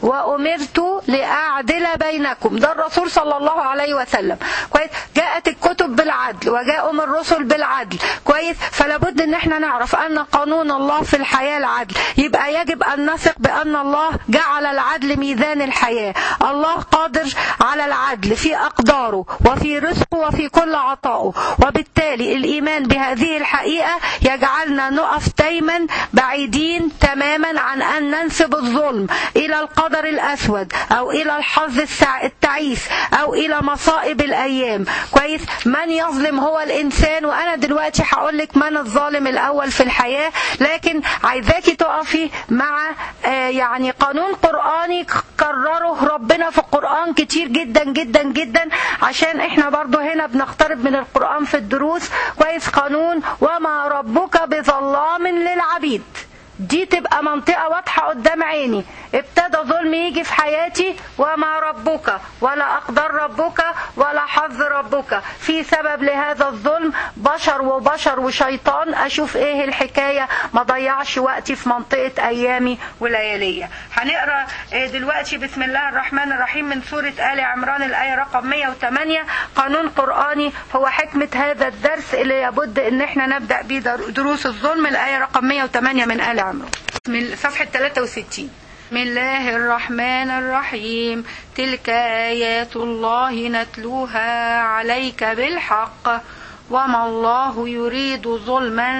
وأمرت لأعدل بينكم ده الرسول صلى الله عليه وسلم كويس جاءت الكتب بالعدل وجاءوا من الرسل بالعدل كويس فلا بد ان احنا نعرف ان قانون الله في الحياة العدل يبقى يجب ان نثق بان الله جعل العدل ميزان الحياة الله قادر على العدل في اقداره وفي رزقه وفي كل عطائه وبالتالي الايمان بهذه الحقيقة يجعلنا نقف دايما بعيدين تماما عن ان ننسب الظلم الى القدر القدر الأسود أو إلى الحظ التعيس أو إلى مصائب الأيام كويس من يظلم هو الإنسان وأنا دلوقتي هقول لك من الظالم الأول في الحياة لكن عايزاكي تقفي مع آه يعني قانون قرآني كرره ربنا في القرآن كتير جدا جدا جدا عشان احنا برضو هنا بنقترب من القرآن في الدروس كويس قانون وما ربك بظلام للعبيد دي تبقى منطقة واضحة قدام عيني ابتدى ظلم يجي في حياتي وما ربك ولا أقدر ربك ولا حظ ربك في سبب لهذا الظلم بشر وبشر وشيطان أشوف إيه الحكاية ما ضيعش وقتي في منطقة أيامي وليالية هنقرأ دلوقتي بسم الله الرحمن الرحيم من سورة آل عمران الآية رقم 108 قانون قرآني هو حكمة هذا الدرس اللي يبد إن احنا نبدأ بيه دروس الظلم الآية رقم 108 من آل عمران من صفحة 63 بسم الله الرحمن الرحيم تلك آيات الله نتلوها عليك بالحق وما الله يريد ظلما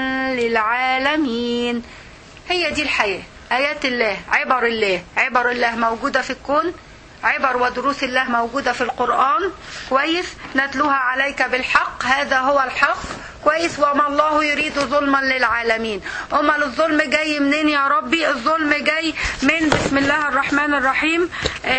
للعالمين هي دي الحياة آيات الله عبر الله عبر الله موجودة في الكون عبر ودروس الله موجودة في القرآن كويس نتلوها عليك بالحق هذا هو الحق كويس وما الله يريد ظلما للعالمين امال الظلم جاي منين يا ربي الظلم جاي من بسم الله الرحمن الرحيم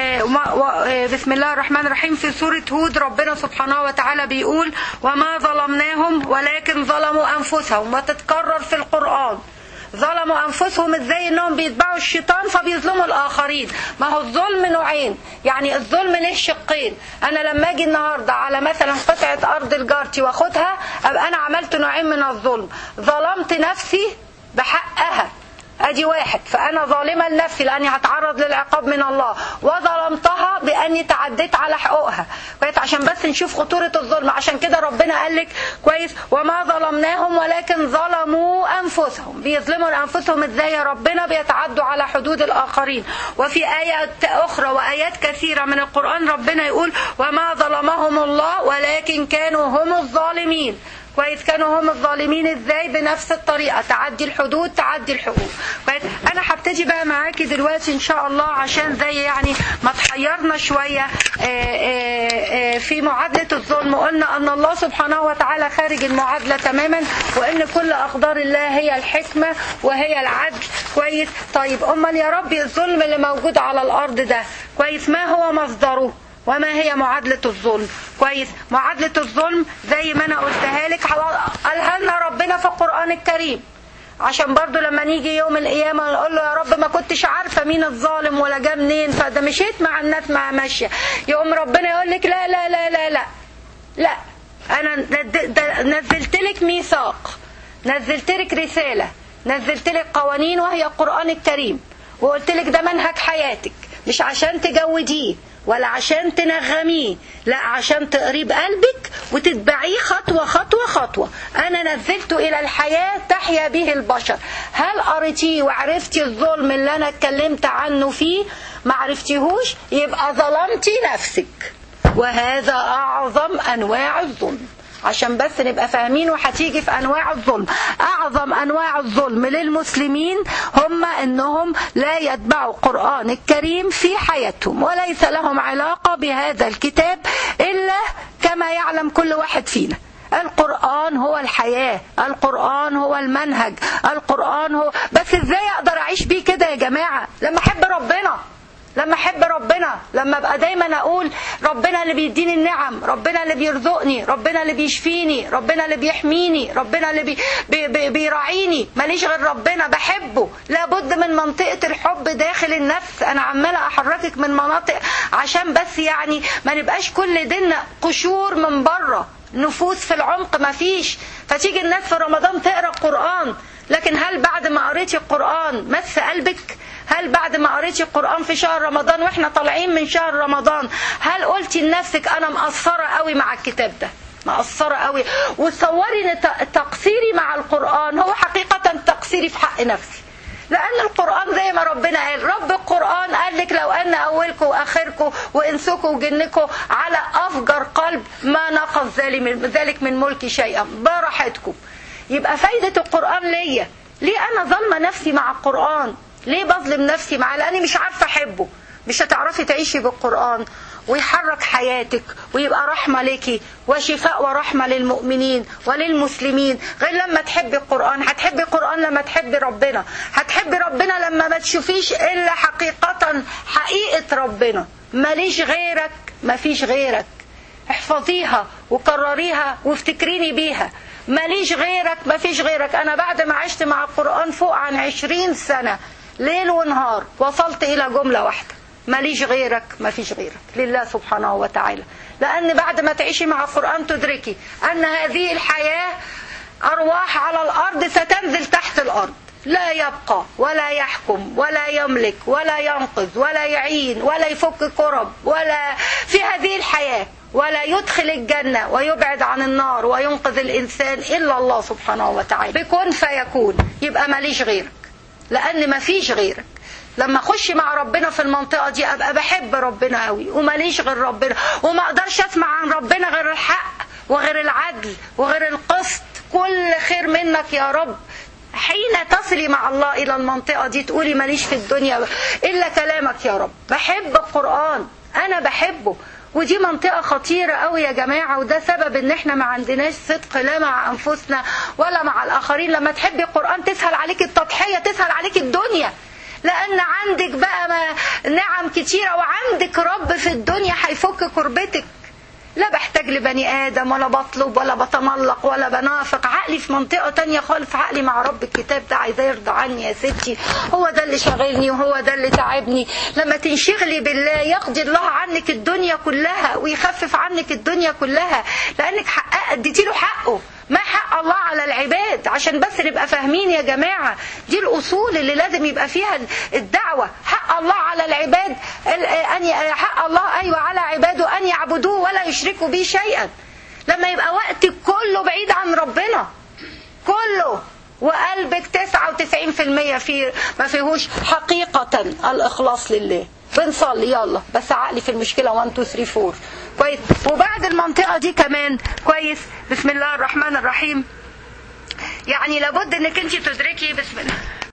بسم الله الرحمن الرحيم في سورة هود ربنا سبحانه وتعالى بيقول وما ظلمناهم ولكن ظلموا انفسهم وتتكرر في القرآن ظلموا انفسهم ازاي انهم بيتبعوا الشيطان فبيظلموا الاخرين ما هو الظلم نوعين يعني الظلم له شقين انا لما اجي النهارده على مثلا قطعه ارض لجارتي واخدها ابقى انا عملت نوعين من الظلم ظلمت نفسي بحقها ادي واحد فانا ظالمه لنفسي لاني هتعرض للعقاب من الله وظلمتها باني تعديت على حقوقها كويس عشان بس نشوف خطوره الظلم عشان كده ربنا قال لك كويس وما ظلمناهم ولكن ظلموا انفسهم بيظلموا انفسهم ازاي يا ربنا بيتعدوا على حدود الاخرين وفي ايات اخرى وايات كثيره من القران ربنا يقول وما ظلمهم الله ولكن كانوا هم الظالمين كويس كانوا هم الظالمين ازاي بنفس الطريقة تعدي الحدود تعدي الحقوق كويس انا هبتدي بقى معاكي دلوقتي ان شاء الله عشان زي يعني ما تحيرنا شوية في معادلة الظلم قلنا ان الله سبحانه وتعالى خارج المعادلة تماما وان كل اقدار الله هي الحكمة وهي العدل كويس طيب امال يا ربي الظلم اللي موجود على الارض ده كويس ما هو مصدره وما هي معادلة الظلم كويس معادلة الظلم زي ما انا قلتها لك قالها لنا ربنا في القرآن الكريم عشان برضو لما نيجي يوم القيامة نقول له يا رب ما كنتش عارفة مين الظالم ولا جا منين فده مشيت مع الناس مع ماشية يقوم ربنا يقول لك لا لا لا لا لا لا انا نزلت لك ميثاق نزلت لك رسالة نزلت لك قوانين وهي القرآن الكريم وقلت لك ده منهج حياتك مش عشان تجوديه ولا عشان تنغميه لا عشان تقريه بقلبك وتتبعيه خطوة خطوة خطوة أنا نزلته إلى الحياة تحيا به البشر هل قريتيه وعرفتي الظلم اللي أنا اتكلمت عنه فيه ما عرفتيهوش يبقى ظلمتي نفسك وهذا أعظم أنواع الظلم عشان بس نبقى فاهمين وهتيجي في انواع الظلم اعظم انواع الظلم للمسلمين هم انهم لا يتبعوا القران الكريم في حياتهم وليس لهم علاقه بهذا الكتاب الا كما يعلم كل واحد فينا القرآن هو الحياة القرآن هو المنهج القرآن هو بس ازاي اقدر اعيش بيه كده يا جماعة لما احب ربنا لما احب ربنا لما ابقى دايما اقول ربنا اللي بيديني النعم ربنا اللي بيرزقني ربنا اللي بيشفيني ربنا اللي بيحميني ربنا اللي بي بي بي بيراعيني ماليش غير ربنا بحبه لابد من منطقة الحب داخل النفس انا عمالة احركك من مناطق عشان بس يعني ما نبقاش كل ديننا قشور من بره نفوس في العمق ما فيش فتيجي الناس في رمضان تقرا القرآن لكن هل بعد ما قريتي القرآن مس قلبك هل بعد ما قريتي القرآن في شهر رمضان واحنا طالعين من شهر رمضان هل قلتي لنفسك انا مقصرة قوي مع الكتاب ده مقصرة قوي وتصوري ان تقصيري مع القرآن هو حقيقة تقصيري في حق نفسي لأن القرآن زي ما ربنا قال رب القرآن قال لك لو أن أولكم وآخركم وإنسكم وجنكم على أفجر قلب ما نقص ذلك من ملكي شيئا براحتكم يبقى فايدة القرآن ليا ليه أنا ظلمة نفسي مع القرآن ليه بظلم نفسي معاه لاني مش عارفه احبه مش هتعرفي تعيشي بالقران ويحرك حياتك ويبقى رحمة لك وشفاء ورحمة للمؤمنين وللمسلمين غير لما تحبي القرآن هتحبي القرآن لما تحبي ربنا هتحبي ربنا لما ما تشوفيش إلا حقيقة حقيقة ربنا ماليش غيرك مفيش غيرك احفظيها وكرريها وافتكريني بيها ماليش غيرك مفيش غيرك أنا بعد ما عشت مع القرآن فوق عن عشرين سنة ليل ونهار وصلت إلى جملة واحدة ماليش غيرك مفيش غيرك لله سبحانه وتعالى لأن بعد ما تعيشي مع القرآن تدركي أن هذه الحياة أرواح على الأرض ستنزل تحت الأرض لا يبقى ولا يحكم ولا يملك ولا ينقذ ولا يعين ولا يفك كرب ولا في هذه الحياة ولا يدخل الجنة ويبعد عن النار وينقذ الإنسان إلا الله سبحانه وتعالى بكون فيكون يبقى ماليش غيرك لأن مفيش غيرك لما اخش مع ربنا في المنطقه دي ابقى بحب ربنا قوي وماليش غير ربنا وما اقدرش اسمع عن ربنا غير الحق وغير العدل وغير القسط كل خير منك يا رب حين تصلي مع الله الى المنطقه دي تقولي ماليش في الدنيا الا كلامك يا رب بحب القران انا بحبه ودي منطقة خطيرة قوي يا جماعة وده سبب ان احنا ما عندناش صدق لا مع انفسنا ولا مع الاخرين لما تحبي القرآن تسهل عليك التضحية تسهل عليك الدنيا لان عندك بقى ما نعم كتيرة وعندك رب في الدنيا هيفك كربتك لا بحتاج لبني ادم ولا بطلب ولا بتملق ولا بنافق عقلي في منطقة تانية خالص عقلي مع رب الكتاب ده عايزاه يرضى عني يا ستي هو ده اللي شاغلني وهو ده اللي تعبني لما تنشغلي بالله يقضي الله عنك الدنيا كلها ويخفف عنك الدنيا كلها لانك حقق اديتي له حقه ما حق الله على العباد عشان بس نبقى فاهمين يا جماعة دي الأصول اللي لازم يبقى فيها الدعوة حق الله على العباد أن حق الله أيوة على عباده أن يعبدوه ولا يشركوا به شيئا لما يبقى وقتك كله بعيد عن ربنا كله وقلبك 99% فيه ما فيهوش حقيقة الإخلاص لله بنصلي يلا بس عقلي في المشكلة 1 2 3 4 كويس وبعد المنطقة دي كمان كويس بسم الله الرحمن الرحيم يعني لابد انك انت تدركي بسم الله